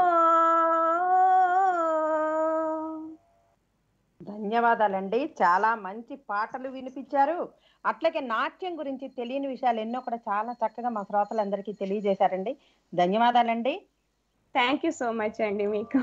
[SPEAKER 1] ధన్యవాదాలండి చాలా మంచి పాటలు వినిపించారు అట్లాగే నాట్యం గురించి తెలియని విషయాలు ఎన్నో కూడా చాలా చక్కగా మా శ్రోతలందరికీ తెలియజేశారండి ధన్యవాదాలండి
[SPEAKER 2] థ్యాంక్ యూ సో మచ్ అండి మీకు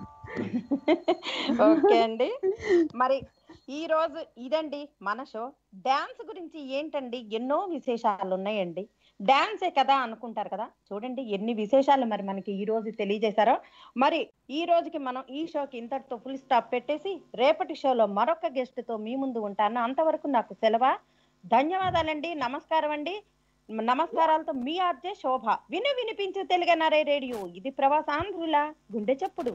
[SPEAKER 1] ఓకే అండి మరి ఈ రోజు ఇదండి మన షో డాన్స్ గురించి ఏంటండి ఎన్నో విశేషాలు ఉన్నాయండి డాన్సే కదా అనుకుంటారు కదా చూడండి ఎన్ని విశేషాలు మరి మనకి ఈ రోజు తెలియజేశారో మరి ఈ రోజుకి మనం ఈ షోకి ఇంతటితో ఫుల్ స్టాప్ పెట్టేసి రేపటి షోలో మరొక గెస్ట్ తో మీ ముందు ఉంటాను అంతవరకు నాకు సెలవా ధన్యవాదాలండి నమస్కారం అండి నమస్కారాలతో మీ ఆర్జే శోభ విని వినిపించు తెలుగనరే రేడియో ఇది ప్రవాసాంధ్రుల గుండె చప్పుడు